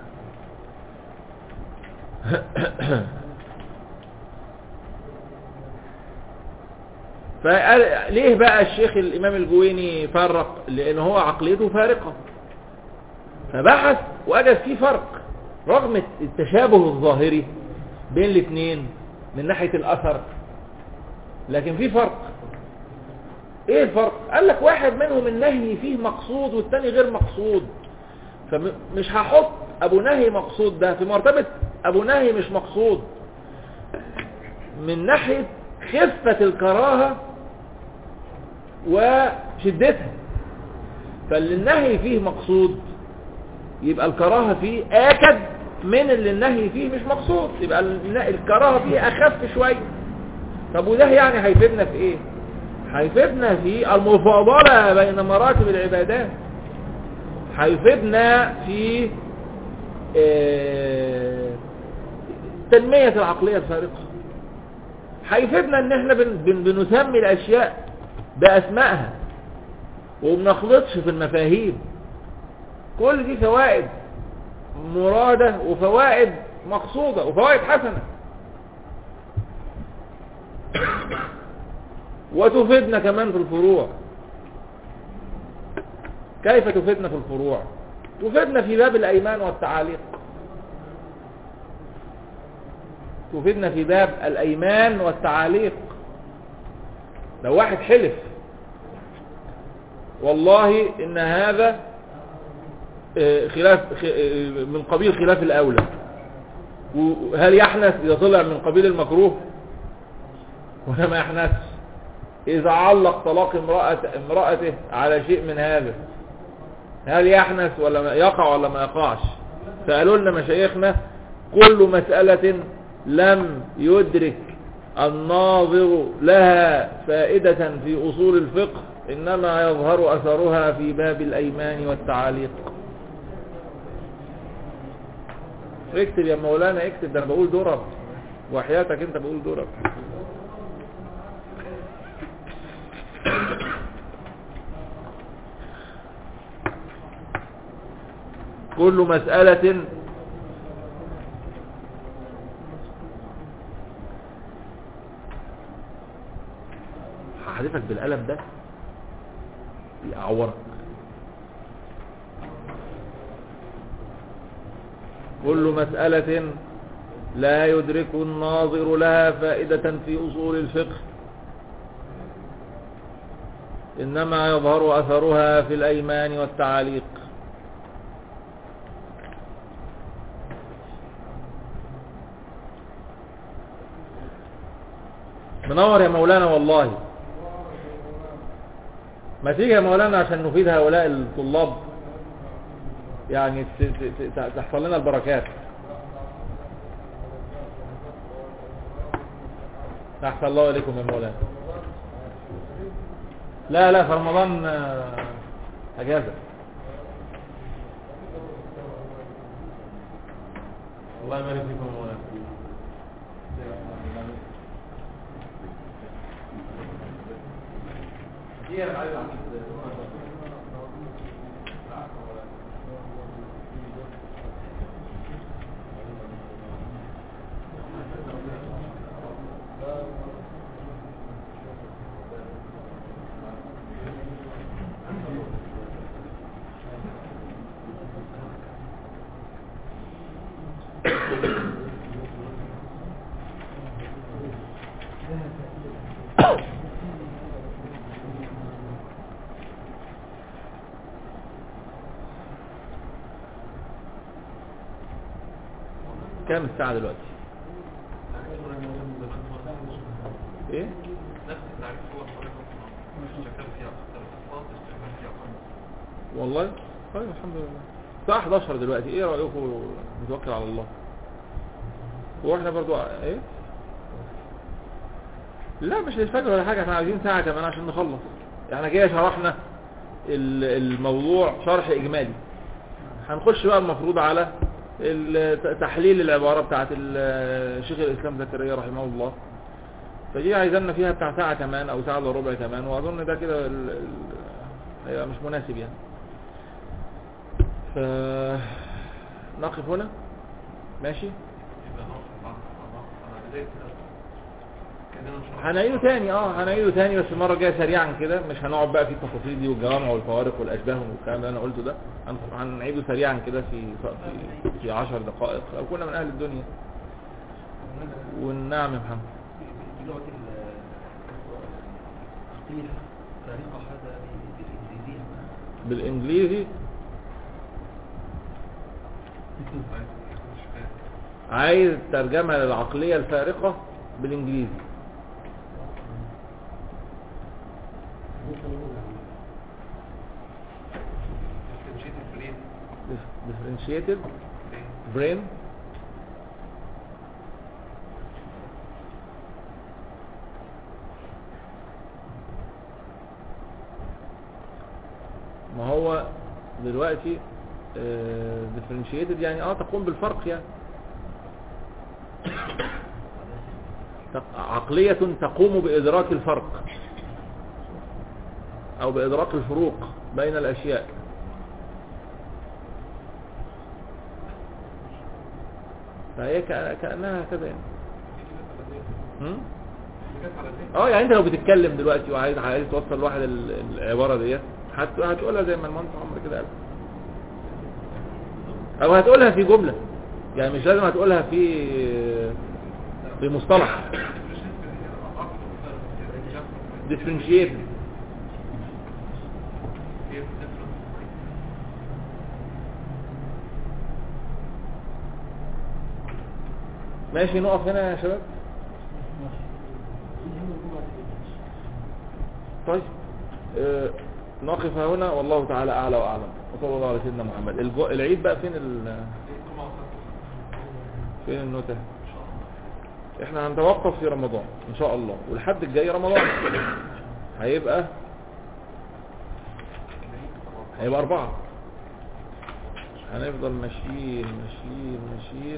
فقال ليه بقى الشيخ الامام الجويني فرق لان هو عقليته فارقه فبحث وجد فيه فرق رغم التشابه الظاهري بين الاثنين من ناحية الاثر لكن في فرق ايه الفرق قال لك واحد منهم النهي فيه مقصود والتاني غير مقصود فمش هحط ابو نهي مقصود ده في مرتبة ابو نهي مش مقصود من ناحية خفة الكراهة وشدتها فاللي النهي فيه مقصود يبقى الكراهة فيه آكد من اللي النهي فيه مش مقصود يبقى الكراهة فيه أخف شوية طب وده يعني هيفيدنا في ايه هيفيدنا في المفاضلة بين مراتب العبادات هيفيدنا في اه تنمية العقلية الفارقة هيفيدنا ان احنا بن بن بنسمي الاشياء باسمائها ومنخلطش في المفاهيم كل دي فوائد مرادة وفوائد مقصودة وفوائد حسنة وتفيدنا كمان في الفروع كيف تفيدنا في الفروع تفيدنا في باب الأيمان والتعاليق تفيدنا في باب الأيمان والتعاليق لو واحد حلف والله إن هذا خلاف من قبيل خلاف الأولى وهل يحنث إذا طلع من قبيل المكروه ولا ما يحنث إذا علق طلاق امرأة امرأته على شيء من هذا هل يحنث ولا ما يقع ولا ما يقعش فقالوا لنا مشايخنا كل مسألة لم يدرك الناظر لها فائدة في أصول الفقه إنما يظهر أثرها في باب الأيمان والتعاليق اكتب يا مولانا اكتب ده انا بقول درب وحياتك انت بقول درب كل مسألة هحذفك بالقلم ده يعورك كل مسألة لا يدرك الناظر لها فائدة في أصول الفقه إنما يظهر أثرها في الأيمان والتعاليق منور يا مولانا والله ما تيجي يا مولانا عشان نفيد هؤلاء الطلاب يعني ت- ت- ت- تحصل لنا البركات أحسن الله إليكم يا مولانا لا لا في رمضان آه، أجازة الله يبارك فيكم يا مولانا كام الساعة دلوقتي ايه نفس التعريف هو الطريقة اشتغل فيها أكثر الألفاظ اشتغل فيها أكثر والله طيب الحمد لله الساعة 11 دلوقتي ايه رأيكم نتوكل على الله واحنا برضو ع- ايه لا مش للفجر ولا حاجة احنا عايزين ساعة كمان عشان نخلص احنا كده شرحنا ال- الموضوع شرح اجمالي هنخش بقى المفروض على ال- تحليل العبارة بتاعت ال- شيخ الاسلام زكريا رحمه الله فدي عايزانا فيها بتاع ساعة كمان او ساعة الا ربع كمان واظن ده كده ال- ال- هيبقى مش مناسب يعني ف نقف هنا ماشي يبقى نقف مع أنا بداية كأننا نشرح هنعيده تاني اه هنعيده تاني بس المره الجايه سريعا كده مش هنقعد بقى في التفاصيل دي والجوامع والفوارق والاشباه والكلام اللي انا قلته ده هن- هنعيده سريعا كده في في في 10 دقائق لو كنا من اهل الدنيا والنعم يا محمد بلغة التخطيط طريقة هذا بالإنجليزية بالانجليزي مش فاهم عايز ترجمه للعقليه الفارقه بالانجليزي differentiated brain differentiated brain brain ما هو دلوقتي آه، differentiated يعني اه تقوم بالفرق يعني تق- عقلية تقوم بإدراك الفرق أو بإدراك الفروق بين الأشياء فهي كأ- كأنها كذا يعني هم؟ اه يعني انت لو بتتكلم دلوقتي وعايز عايز توصل لواحد ال- العبارة ديت هت- هتقولها زي ما المهندس عمرو كده قال او هتقولها في جملة يعني مش لازم هتقولها في في مصطلح differentiated ماشي نقف هنا يا شباب طيب آه، نقف هنا والله تعالى اعلى واعلم وصلى الله على سيدنا محمد الجو... العيد بقى فين ال... فين النوتة احنا هنتوقف في رمضان ان شاء الله والحد الجاي رمضان هيبقى هيبقى اربعة هنفضل ماشيين ماشيين ماشيين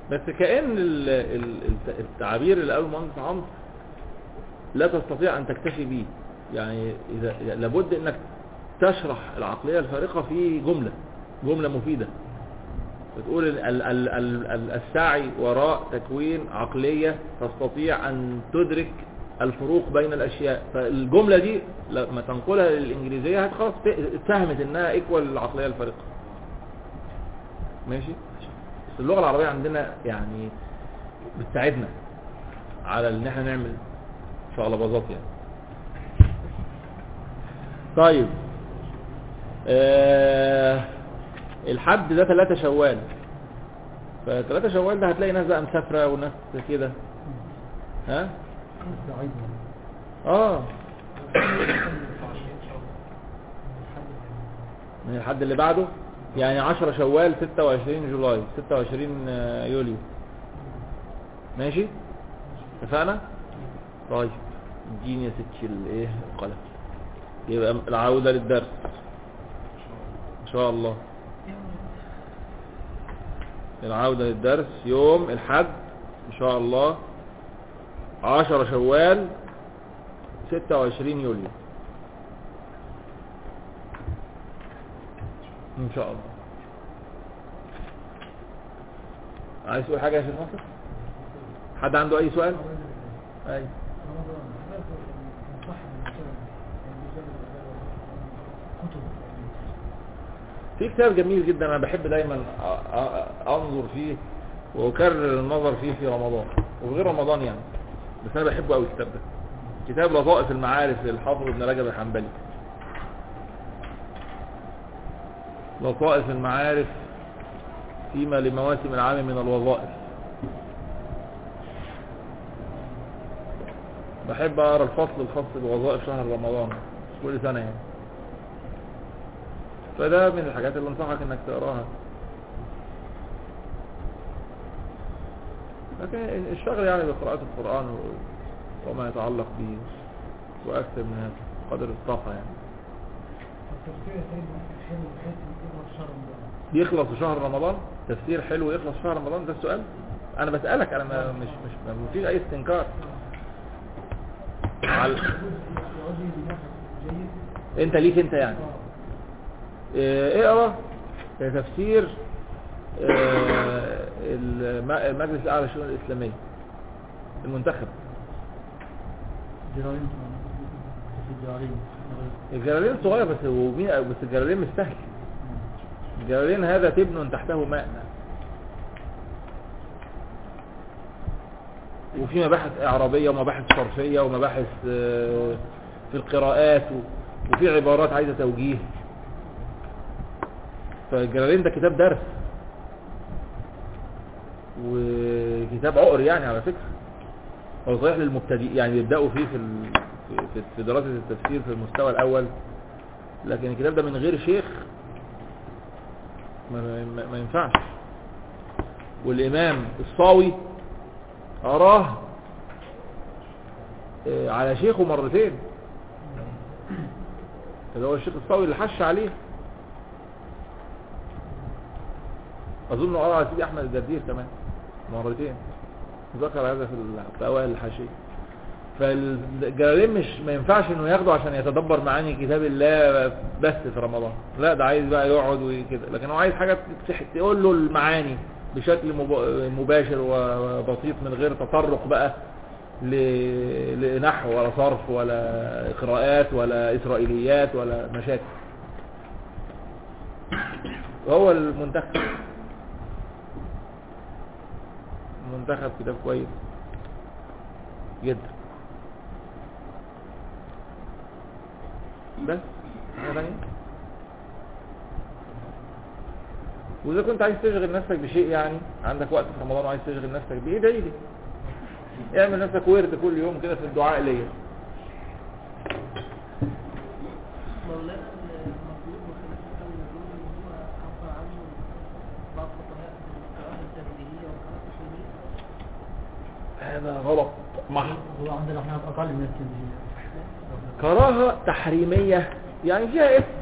بس كأن ال- ال- الت- التعابير اللي قاله المهندس عمرو لا تستطيع أن تكتفي به يعني إذا لابد أنك تشرح العقلية الفارقة في جملة جملة مفيدة بتقول ال- ال- ال- ال- ال- السعي وراء تكوين عقلية تستطيع أن تدرك الفروق بين الأشياء فالجملة دي لما تنقلها للإنجليزية هتخلاص اتفهمت إنها إيكوال العقلية الفارقة ماشي بس اللغة العربية عندنا يعني بتساعدنا على ان احنا نعمل شغلباظات يعني طيب آه الحد ده 3 شوال ف3 شوال ده هتلاقي ناس بقى مسافرة وناس كده ها اه من الحد اللي بعده يعني 10 شوال 26 جولاي 26 يوليو ماشي اتفقنا طيب اديني يا ستي الايه القلم يبقى العودة للدرس ان شاء الله العودة للدرس يوم الحد ان شاء الله 10 شوال 26 يوليو ان شاء الله عايز تقول حاجة يا شيخ ناصر حد عنده اي سؤال اي في كتاب جميل جدا انا بحب دايما أ- أ- انظر فيه واكرر النظر فيه في رمضان وغير رمضان يعني بس انا بحبه قوي الكتاب ده كتاب لطائف المعارف للحافظ ابن رجب الحنبلي لطائف المعارف فيما لمواسم العام من الوظائف بحب اقرا الفصل الخاص بوظائف شهر رمضان كل سنة يعني فده من الحاجات اللي انصحك انك تقراها لكن الشغل يعني بقراءة القرآن و- وما يتعلق به واكثر من هذا قدر الطاقة يعني يخلص في شهر رمضان تفسير حلو يخلص في شهر رمضان ده السؤال انا بسألك انا ما مش مش ما فيش اي استنكار على انت ليك انت يعني ايه اقرا تفسير آه، الم- المجلس الاعلى للشؤون الاسلاميه المنتخب الجلالين صغير بس ومين بس الجلالين مش سهل الجلالين هذا تبن تحته ماء وفي مباحث اعرابية ومباحث صرفية ومباحث آه، في القراءات و- وفي عبارات عايزة توجيه فالجلالين ده كتاب درس وكتاب عقر يعني على فكرة هو صحيح للمبتدئ يعني يبدأوا فيه في ال- في- في في دراسة التفسير في المستوى الأول لكن الكتاب ده من غير شيخ ما, ما, ما ينفعش والإمام الصاوي أراه آه، على شيخه مرتين اللي هو الشيخ الصاوي اللي حش عليه أظن أرى على سيدي أحمد الدردير كمان مرتين ذكر هذا في ال- في أوائل الحاشية فالجلالين مش ما ينفعش انه ياخده عشان يتدبر معاني كتاب الله بس في رمضان لا ده عايز بقى يقعد وكده لكن هو عايز حاجة تح- تقول له المعاني بشكل مب- مباشر وبسيط من غير تطرق بقى ل- لنحو ولا صرف ولا قراءات ولا إسرائيليات ولا مشاكل وهو المنتخب المنتخب كتاب كويس جدا بس حاجة تانية وإذا كنت عايز تشغل نفسك بشيء يعني عندك وقت في رمضان وعايز تشغل نفسك بيه ادعي لي اعمل نفسك ورد كل يوم كده في الدعاء ليا مولانا المفروض وخلاف الأول يقول إن هو عبر عنه بعض الفقهاء في القراءة التنزيهية والقراءة التحريمية هذا غلط محض هو عندنا احنا اقل من التنزيل كراهة تحريمية يعني فيها اسم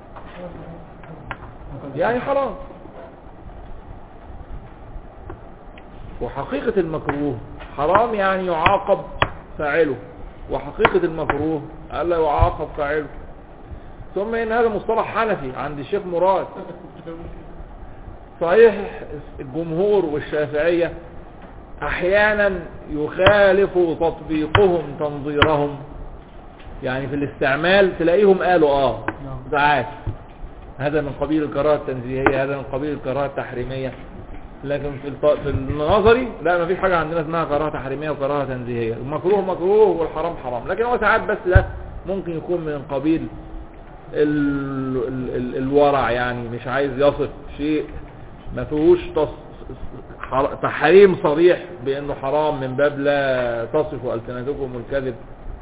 يعني حرام وحقيقة المكروه حرام يعني يعاقب فاعله وحقيقة المكروه ألا يعاقب فاعله ثم إن هذا مصطلح حنفي عند الشيخ مراد صحيح الجمهور والشافعية أحيانا يخالف تطبيقهم تنظيرهم يعني في الاستعمال تلاقيهم قالوا اه نعم. ساعات هذا من قبيل الكراهه التنزيهيه هذا من قبيل الكراهه التحريميه لكن في الط... في النظري لا ما فيش حاجه عندنا اسمها كراهه تحريميه وكراهه تنزيهيه المكروه مكروه والحرام حرام لكن هو ساعات بس ده ممكن يكون من قبيل ال... ال... ال... الورع يعني مش عايز يصف شيء ما فيهوش تص... حر... تحريم صريح بانه حرام من باب لا تصفوا السنتكم الكذب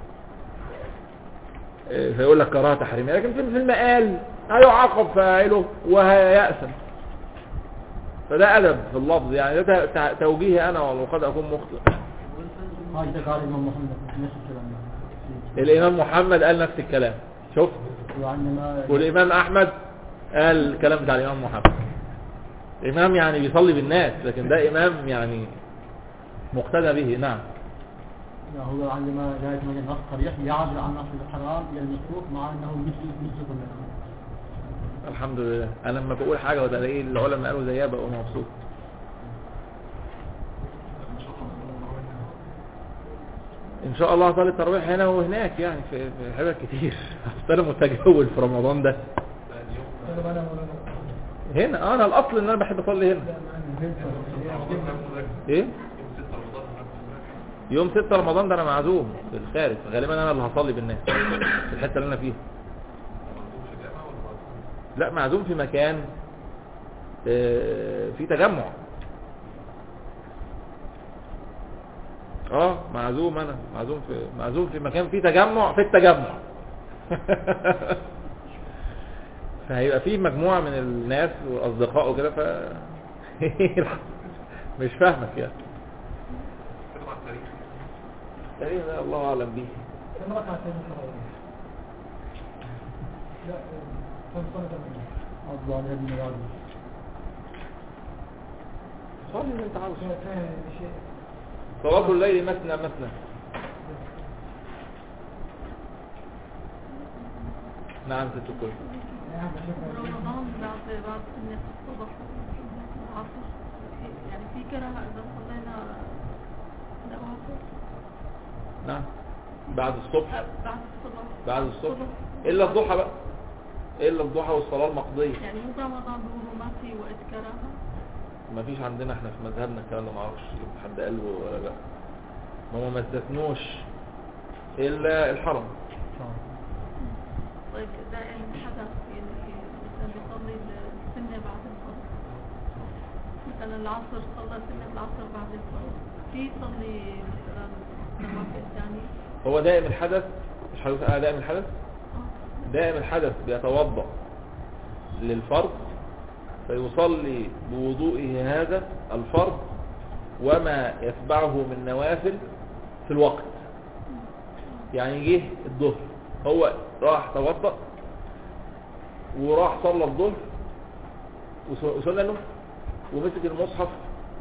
إيه، فيقول لك كراهه تحريميه لكن في في المقال هيعاقب فاعله وهيأثم فده أدب في اللفظ يعني ده ت- ت- توجيهي أنا وقد أكون مخطئ هذا قال الإمام محمد نفس الكلام الإمام محمد قال نفس الكلام شوف وعندما والإمام أحمد قال الكلام بتاع الإمام محمد إمام يعني بيصلي بالناس لكن ده إمام يعني مقتدى به نعم هو عندما لا يتمنى النص صريح يعبر عن نص الحرام إلى المكروه مع أنه مثل مثل كل الناس. الحمد لله أنا لما بقول حاجة وتلاقي العلماء قالوا زيها بقوا مبسوط ان شاء الله صلاه التراويح هنا وهناك يعني في في حاجات كتير أصل انا متجول في رمضان ده هنا آه، انا الاصل ان انا بحب اصلي هنا ايه يوم 6 رمضان ده انا معزوم في الخارج غالبا انا اللي هصلي بالناس في الحته اللي انا فيها لا معزوم في مكان آه، في تجمع اه معزوم انا معزوم في معزوم في مكان فيه تجمع في التجمع فهيبقى فيه مجموعة من الناس واصدقاء وكده ف مش فاهمك يعني كده مع التاريخ تقريبا ده الله اعلم بيه كم ركعتين التراويح؟ لا كم صلاة الظاهر ابن مراد صلي اللي انت عاوزه فيها شيء صلاة الليل مثنى مثنى نعم ست الكل يعني بشوفها رمضان بعد بعد سنة الصبح العصر يعني في كراهة إذا صلينا نوافل نعم بعد الصبح بعد الصبح بعد الصبح الا الضحى بقى الا الضحى والصلاة المقضية يعني مو رمضان بيقولوا ما في وقت كراهة ما فيش عندنا احنا في مذهبنا الكلام ده ما اعرفش حد قال له ولا لا ما هم ما استثنوش الا الحرم طيب دائما حدث يعني مثلا بيصلي السنة بعد الفرض مثلا العصر صلى سنة العصر بعد الفرض في يصلي مثلا نوافل ثانية هو دائم الحدث مش حدث اه دائم الحدث آه. دائم الحدث بيتوضا للفرض فيصلي بوضوئه هذا الفرض وما يتبعه من نوافل في الوقت يعني جه الظهر هو راح توضا وراح صلى الظهر وص- وصلى له ومسك المصحف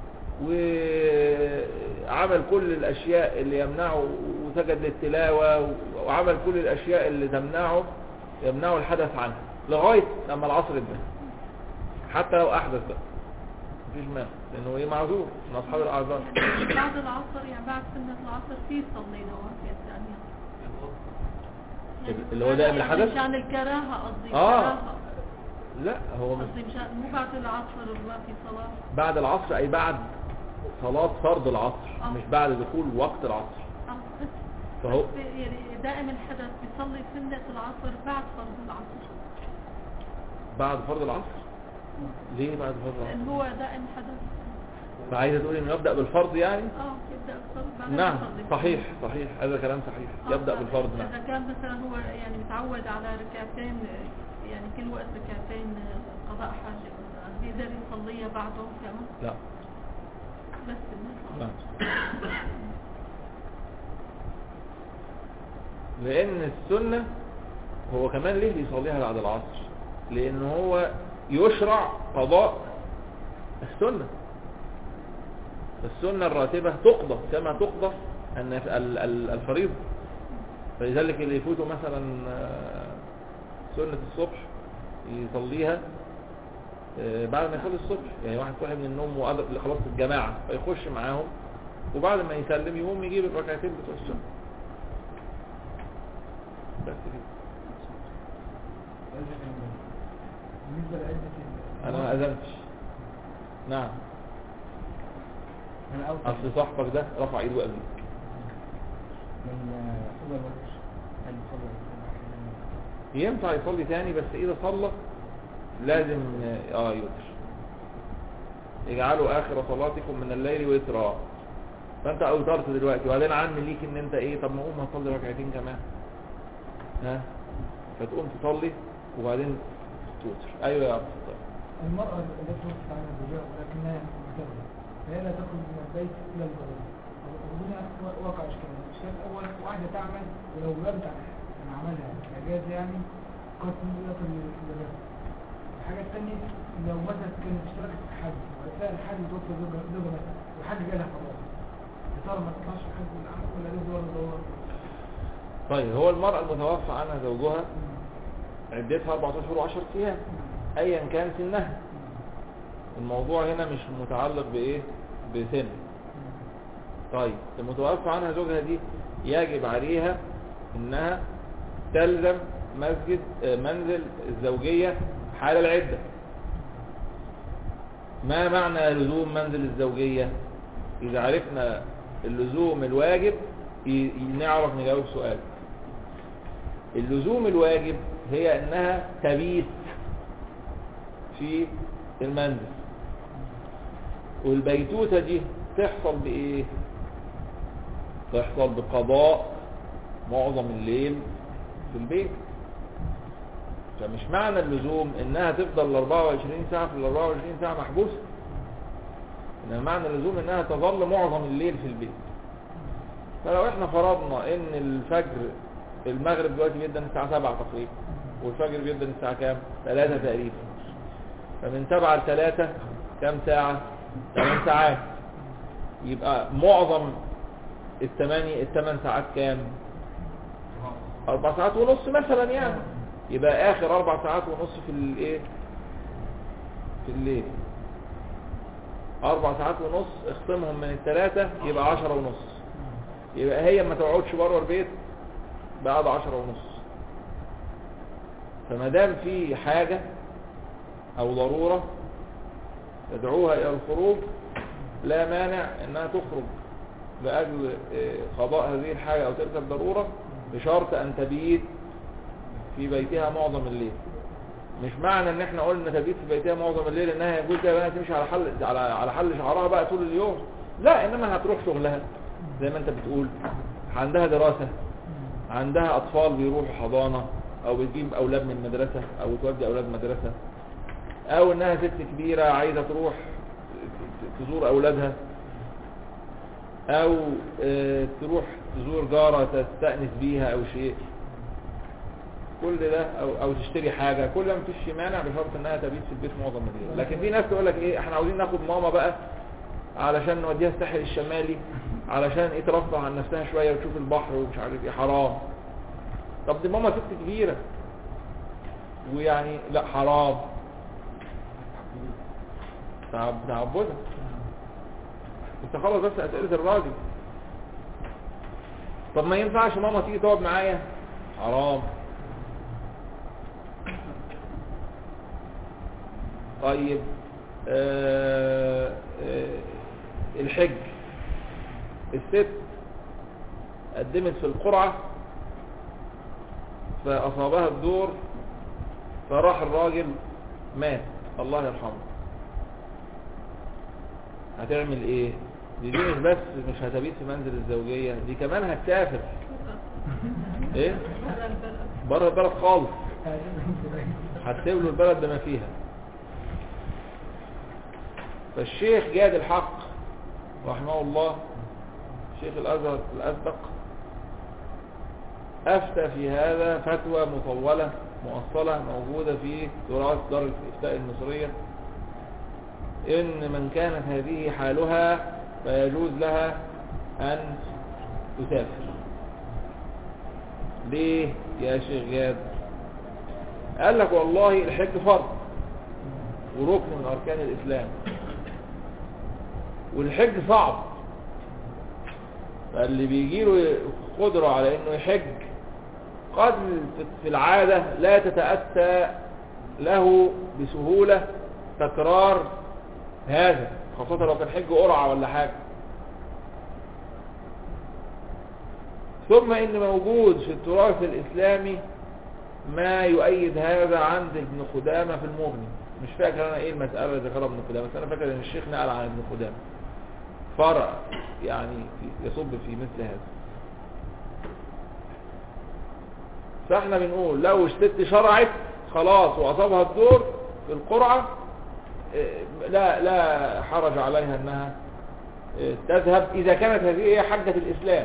وعمل كل الاشياء اللي يمنعه وسجد للتلاوه وعمل كل الاشياء اللي تمنعه يمنعه الحدث عنه لغايه لما العصر انتهى حتى لو احدث بقى مفيش مانع لانه ايه معذور من اصحاب الاعذار بعد العصر يعني بعد سنة العصر في يصلي نوافل ثانية يعني اللي هو دائم يعني الحدث؟ مشان الكراهة قصدي آه. الكراهة. لا هو مش قصدي مشان مو بعد العصر ما في صلاة بعد العصر اي بعد صلاة فرض العصر آه. مش بعد دخول وقت العصر آه، بس فهو بس يعني دائما الحدث بيصلي سنة العصر بعد فرض العصر بعد فرض العصر ليه بعد فرض العصر لأن هو دائم حدث فعايزه تقول انه يبدا بالفرض يعني اه يبدأ بالفرض بعدين نعم يصلي. صحيح صحيح هذا كلام صحيح آه، يبدا بالفرض إذا نعم كان مثلا هو يعني متعود على ركعتين آه، يعني كل وقت ركعتين آه، قضاء حاجة مثلا بيقدر يصليها بعدهم كمان لا بس إنه نعم لان السنة هو كمان ليه بيصليها بعد العصر لان هو يشرع قضاء السنة السنة الراتبة تقضى كما تقضى أن ال- ال- الفريضة فلذلك اللي يفوتوا مثلا آه، سنة الصبح يصليها آه، بعد ما يصلي الصبح يعني واحد صاحي من النوم وقدر خلاص الجماعة فيخش معاهم وبعد ما يسلم يقوم يجيب الركعتين بتوع السنة بس كده بالنسبة لعدة ال- انا ما اذنتش نعم من أوسط اصل صاحبك ده رفع ايده قبلي من أول وقت أن يصلي ينفع يصلي تاني بس اذا صلى لازم اه يوتر اجعلوا اخر صلاتكم من الليل وترا فانت اوترت دلوقتي وبعدين عم ليك ان انت ايه طب ما اقوم اصلي ركعتين كمان ها فتقوم تصلي وبعدين توتر ايوه يا عبد الستار المرأة التي توفت عنها زوجها ولكنها متزوجة فهي لا تخرج من البيت إلى الغروب وهنا واقع إشكال الإشكال الأول واحدة تعمل ولو غابت عن عن عملها إعجاز يعني قد يصل للغاية الحاجة الثانية لو مثلا كانت اشتركت في حج وأثناء الحج توفى زوجها زوجها مثلا والحج جالها خلاص يا ترى ما تطلعش الحج والعمل ولا لازم ورا دورة طيب هو المرأة المتوفى عنها زوجها عدتها 14 شهور و10 ايام ايا كان سنها الموضوع هنا مش متعلق بايه بسن طيب المتوفى عنها زوجها دي يجب عليها انها تلزم مسجد آه، منزل الزوجية حال العدة ما معنى لزوم منزل الزوجية اذا عرفنا اللزوم الواجب ي- ي- نعرف نجاوب سؤال اللزوم الواجب هي انها تبيت في المنزل والبيتوتة دي تحصل بايه تحصل بقضاء معظم الليل في البيت فمش معنى اللزوم انها تفضل ال 24 ساعة في ال 24 ساعة محبوسة انما معنى اللزوم انها تظل معظم الليل في البيت فلو احنا فرضنا ان الفجر المغرب دلوقتي بيبدا الساعة 7 تقريبا والفجر بيبدا الساعة كام 3 تقريبا فمن 7 ل 3 كام ساعة 8 ساعات يبقى معظم الثمانية الثمان ساعات كام اربع ساعات ونص مثلا يعني يبقى اخر اربع ساعات ونص في الايه في الليل اربع ساعات ونص اخصمهم من الثلاثة يبقى عشرة ونص يبقى هي ما تقعدش بره البيت بعد عشرة ونص فما دام في حاجة او ضرورة تدعوها الى الخروج لا مانع انها تخرج لاجل آه، قضاء هذه الحاجة او تلك الضرورة بشرط ان تبيت في بيتها معظم الليل مش معنى ان احنا قلنا تبيت في بيتها معظم الليل انها يجوز كده بقى تمشي على حل على على حل شعرها بقى طول اليوم لا انما هتروح شغلها زي ما انت بتقول عندها دراسة عندها اطفال بيروحوا حضانة او بتجيب اولاد من مدرسة او تودي اولاد مدرسة او انها ست كبيرة عايزة تروح ت- تزور اولادها او آه، تروح تزور جارة تستأنس بيها او شيء كل ده او, أو تشتري حاجة كل ده مفيش مانع بشرط انها تبيت في البيت معظم الليل لكن في ناس تقول لك ايه احنا عاوزين ناخد ماما بقى علشان نوديها الساحل الشمالي علشان ايه ترفه عن نفسها شوية وتشوف البحر ومش عارف ايه حرام طب دي ماما ست كبيرة ويعني لا حرام تعب تعبدها انت خلاص بس اسئلة الراجل طب ما ينفعش ماما تيجي تقعد معايا حرام طيب آه آه الحج الست قدمت في القرعة فأصابها الدور فراح الراجل مات الله يرحمه هتعمل ايه دي, دي مش بس مش هتبيت في منزل الزوجية دي كمان هتسافر ايه بره البلد بره البلد خالص هتسيب له البلد بما فيها فالشيخ جاد الحق رحمه الله شيخ الازهر الاسبق افتى في هذا فتوى مطولة مؤصلة موجودة في تراث دار الافتاء المصرية ان من كانت هذه حالها فيجوز لها أن تسافر ليه يا شيخ جاد قال لك والله الحج فرض وركن من أركان الإسلام والحج صعب فاللي بيجيله قدرة على انه يحج قد في العادة لا تتأتى له بسهولة تكرار هذا خاصة لو كان حج قرعة ولا حاجة ثم ان موجود في التراث الاسلامي ما يؤيد هذا عند ابن قدامة في المغني مش فاكر انا ايه المسألة اللي ذكرها ابن قدامة بس انا فاكر ان الشيخ نقل عن ابن قدامة فرع يعني في- يصب في مثل هذا فاحنا بنقول لو الست شرعت خلاص واصابها الدور في القرعة إيه، لا لا حرج عليها انها إيه، تذهب اذا كانت هذه هي حجة الاسلام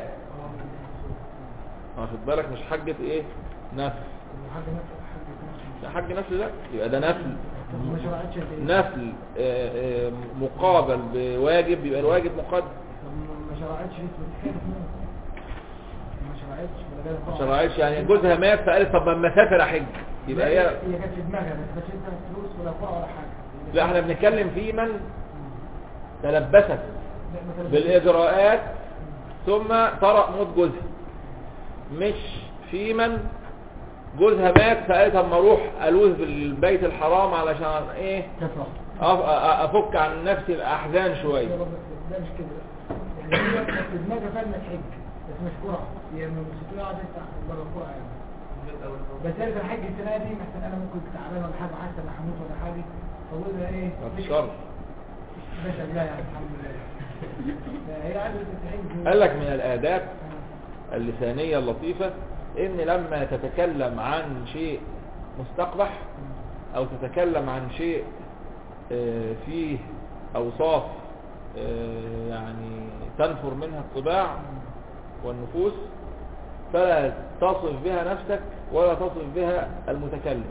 واخد بالك مش حجة ايه نفل حاجة نفس حاجة لا حج نفل لا يبقى ده نفل ما شرعتش قد ايه؟ نفل آه، آه، مقابل بواجب يبقى الواجب مقدم طب ما شرعتش لسه بتخاف منه ما شرعتش ولا جايه ما شرعتش يعني جوزها مات فقالت طب ما اسافر احج يبقى هي هي كانت في دماغها بس كانتش انت فلوس ولا قرعه ولا حاجه لا احنا بنتكلم في من تلبست لا، ما كانتش- بالاجراءات ثم طرأ موت جوزها مش في من جوزها مات فقالت اما اروح الوذ بالبيت الحرام علشان ايه تفرح أف- أ- افك عن نفسي الاحزان شويه ده ده مش كده يعني هي كانت في دماغها فعلا تحج بس مش قرعه هي من الستين قعدت بره القرعه يعني بس قالت الحج السنه دي مثلا انا ممكن تعبان ولا حاجه حاسه ان هموت ولا حاجه فقلنا ايه ما مش- تشرب بس لا يعني الحمد لله هي عايزه تحج قال لك من الآداب اللسانية اللطيفة ان لما تتكلم عن شيء مستقبح او تتكلم عن شيء آه، فيه اوصاف آه، يعني تنفر منها الطباع والنفوس فلا تصف بها نفسك ولا تصف بها المتكلم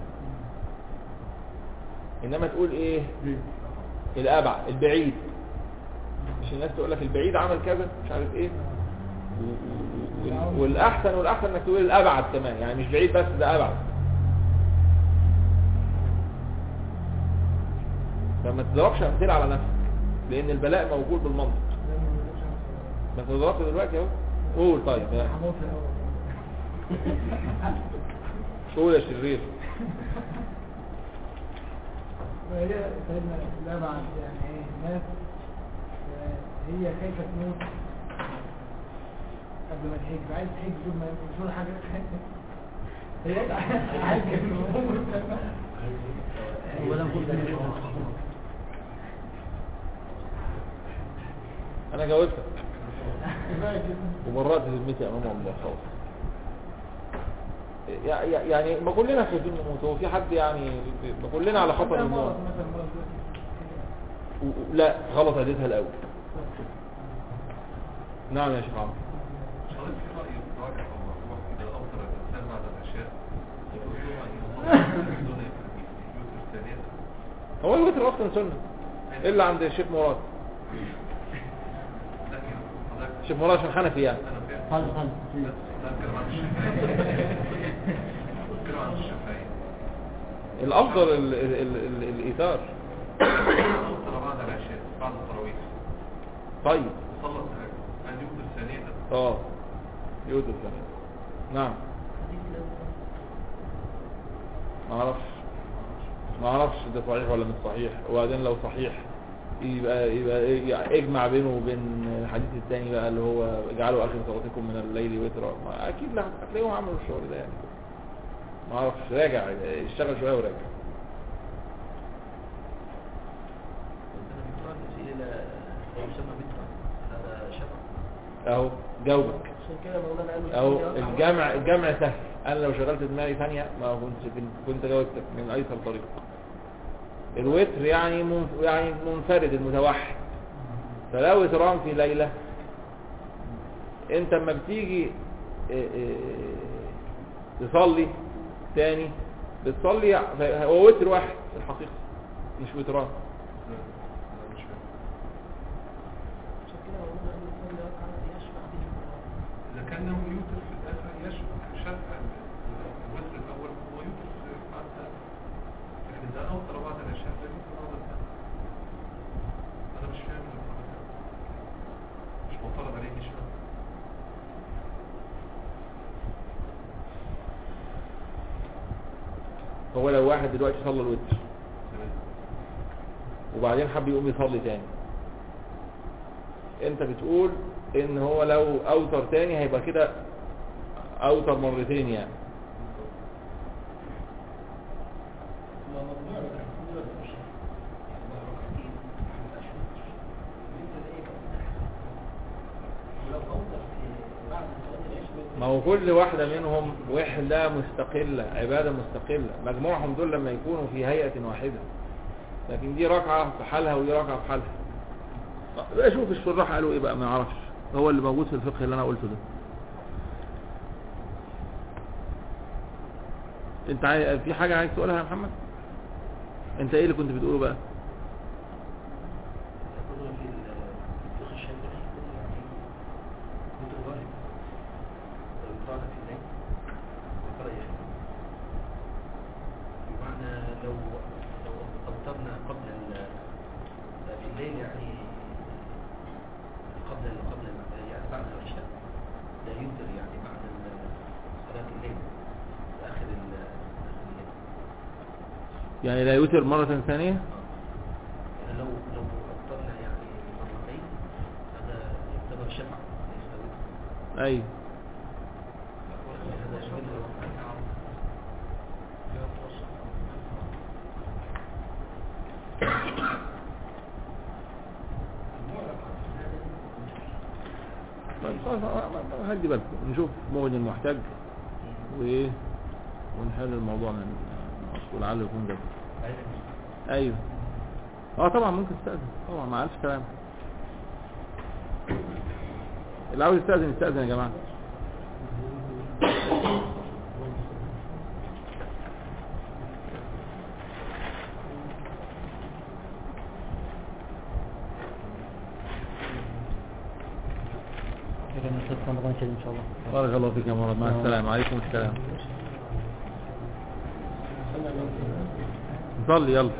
انما تقول ايه الابعد البعيد مش الناس تقول لك البعيد عمل كذا مش عارف ايه و- و- والاحسن والاحسن انك تقول الابعد كمان يعني مش بعيد بس ده ابعد فما تضربش امثله على نفسك لان البلاء موجود بالمنطق ما انت ضربت دلوقتي اهو قول طيب ها. هموت في الاول قول يا شرير فهي سيدنا لا بعد يعني ايه ناس آه، هي خايفة تموت قبل ما تحج عايز تحج بدون ما يقول حاجة هي عايز ولا نقول انا جاوبتك وبرأت ذمتي امام الله خلاص يع- يع- يعني ما كلنا خايفين نموت هو في حد يعني ما كلنا على خطر الموت مثلا مرض و- و- لا غلط عدتها الاول نعم يا شيخ عمرو حضرتك في رأي الراجح والمرجوح إذا أفطر الإنسان بعد العشاء يجوز له أن يصلي في الدنيا في البيوت الثانية هو الوتر اصلا سنه الا عند الشيخ مراد لكن حضرتك الشيخ مراد عشان حنفي يعني أنا فاهم هل هل بس لا أتكلم عن الشافعية أتكلم عن الشافعية الافضل ال ال ال ال الايثار أفطر بعد العشاء بعد التراويح طيب وصلى التهجد هل يوتر ثانية اه يوتر ثانية نعم ما اعرفش ما اعرفش ده صحيح ولا مش صحيح وبعدين لو صحيح يبقى يبقى إيه يعني اجمع بينه وبين الحديث الثاني بقى اللي هو اجعلوا اخر صلاتكم من الليل وترا ما اكيد لا هتلاقيهم عملوا الشغل ده يعني ما اعرفش راجع اشتغل شويه وراجع عندنا بكرة نسيل إلى ما يسمى بكرة هذا شفق اهو جاوبك عشان كده مولانا قالوا اهو الثانية أربعة الجمع الجمع سهل انا لو شغلت دماغي ثانيه ما كنت كنت جاوبتك من ايسر طريق الوتر يعني منف- يعني منفرد المتوحد فلو اترام في ليله انت اما بتيجي اه، اه، تصلي تاني بتصلي هو وتر واحد في الحقيقه مش وتران مش فاهم عشان كده اوتر بعض الاشياء لكن في بعض الأحيان. انا مش فاهم الحركة. مش معترض عليه مش فاهم هو لو واحد دلوقتي صلى الوتر تمام. وبعدين حب يقوم يصلي تاني انت بتقول ان هو لو اوتر تاني هيبقى كده اوتر مرتين يعني ما هو كل واحدة منهم وحدة مستقلة عبادة مستقلة مجموعهم دول لما يكونوا في هيئة واحدة لكن دي ركعة في حالها ودي ركعة في حالها بقى شوف الشراح قالوا ايه بقى ما يعرفش هو اللي موجود في الفقه اللي انا قلته ده انت عاي... في حاجة عايز تقولها يا محمد انت ايه اللي كنت بتقوله بقى يقولون في الفقه الشافعي يعني كنت الغالب لو قال في الليل وقال يخدم بمعنى لو لو أوترنا قبل ال- في الليل يعني قبل قبل يعني بعد العشاء لا يوتر يعني بعد ال- صلاة الليل في آخر ال- آخر الليل يعني لا يوتر مرة ثانية يعني لو لو أوترنا يعني مرتين هذا يعتبر شفع ليس وتر ايوه هذا يشمله طيب خلاص هدي بالكم نشوف مغني المحتاج وايه ونحل الموضوع من من اصله لعله يكون جاب ايوه اه طبعا ممكن تستأذن طبعا ما عرفش كلام اللي عاوز يستأذن يستأذن يا جماعة إذا نشهد رمضان كريم إن شاء الله بارك الله فيك يا مراد مع السلامة عليكم السلام صلي يلا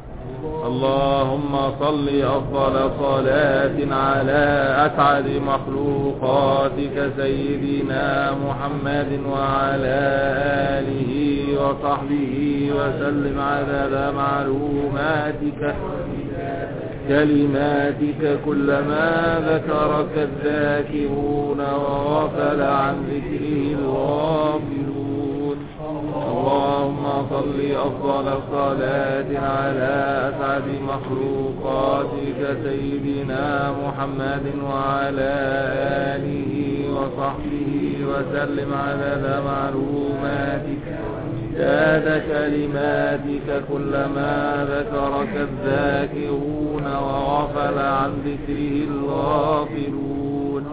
اللهم صل أفضل صلاة على أسعد مخلوقاتك سيدنا محمد وعلى آله وصحبه وسلم عدد معلوماتك كلماتك كلما ذكرك الذاكرون وغفل عن ذكره الغافلون اللهم صل أفضل صلاة على أسعد مخلوقاتك سيدنا محمد وعلى آله وصحبه وسلم عدد معلوماتك زاد كلماتك كلما ذكرك الذاكرون وغفل عن ذكره الغافلون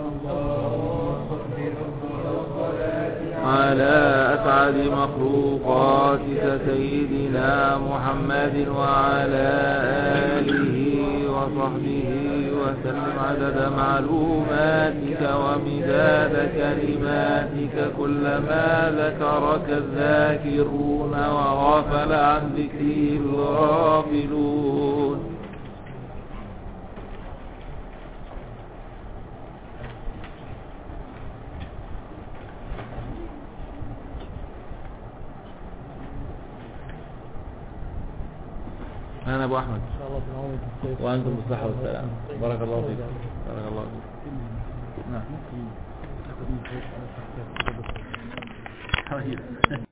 على أسعد مخلوقاتك سيدنا محمد وعلى آله وصحبه وسلم عدد معلوماتك ومداد كلماتك كلما ذكرك الذاكرون وغفل عن ذكره الغافلون أنا أبو أحمد إن شاء الله في العمر الكويس. وأنتم بالصحة والسلام بارك الله فيك بارك الله فيك نعم ممكن تاخذ من فوق على الشخصيات. طيب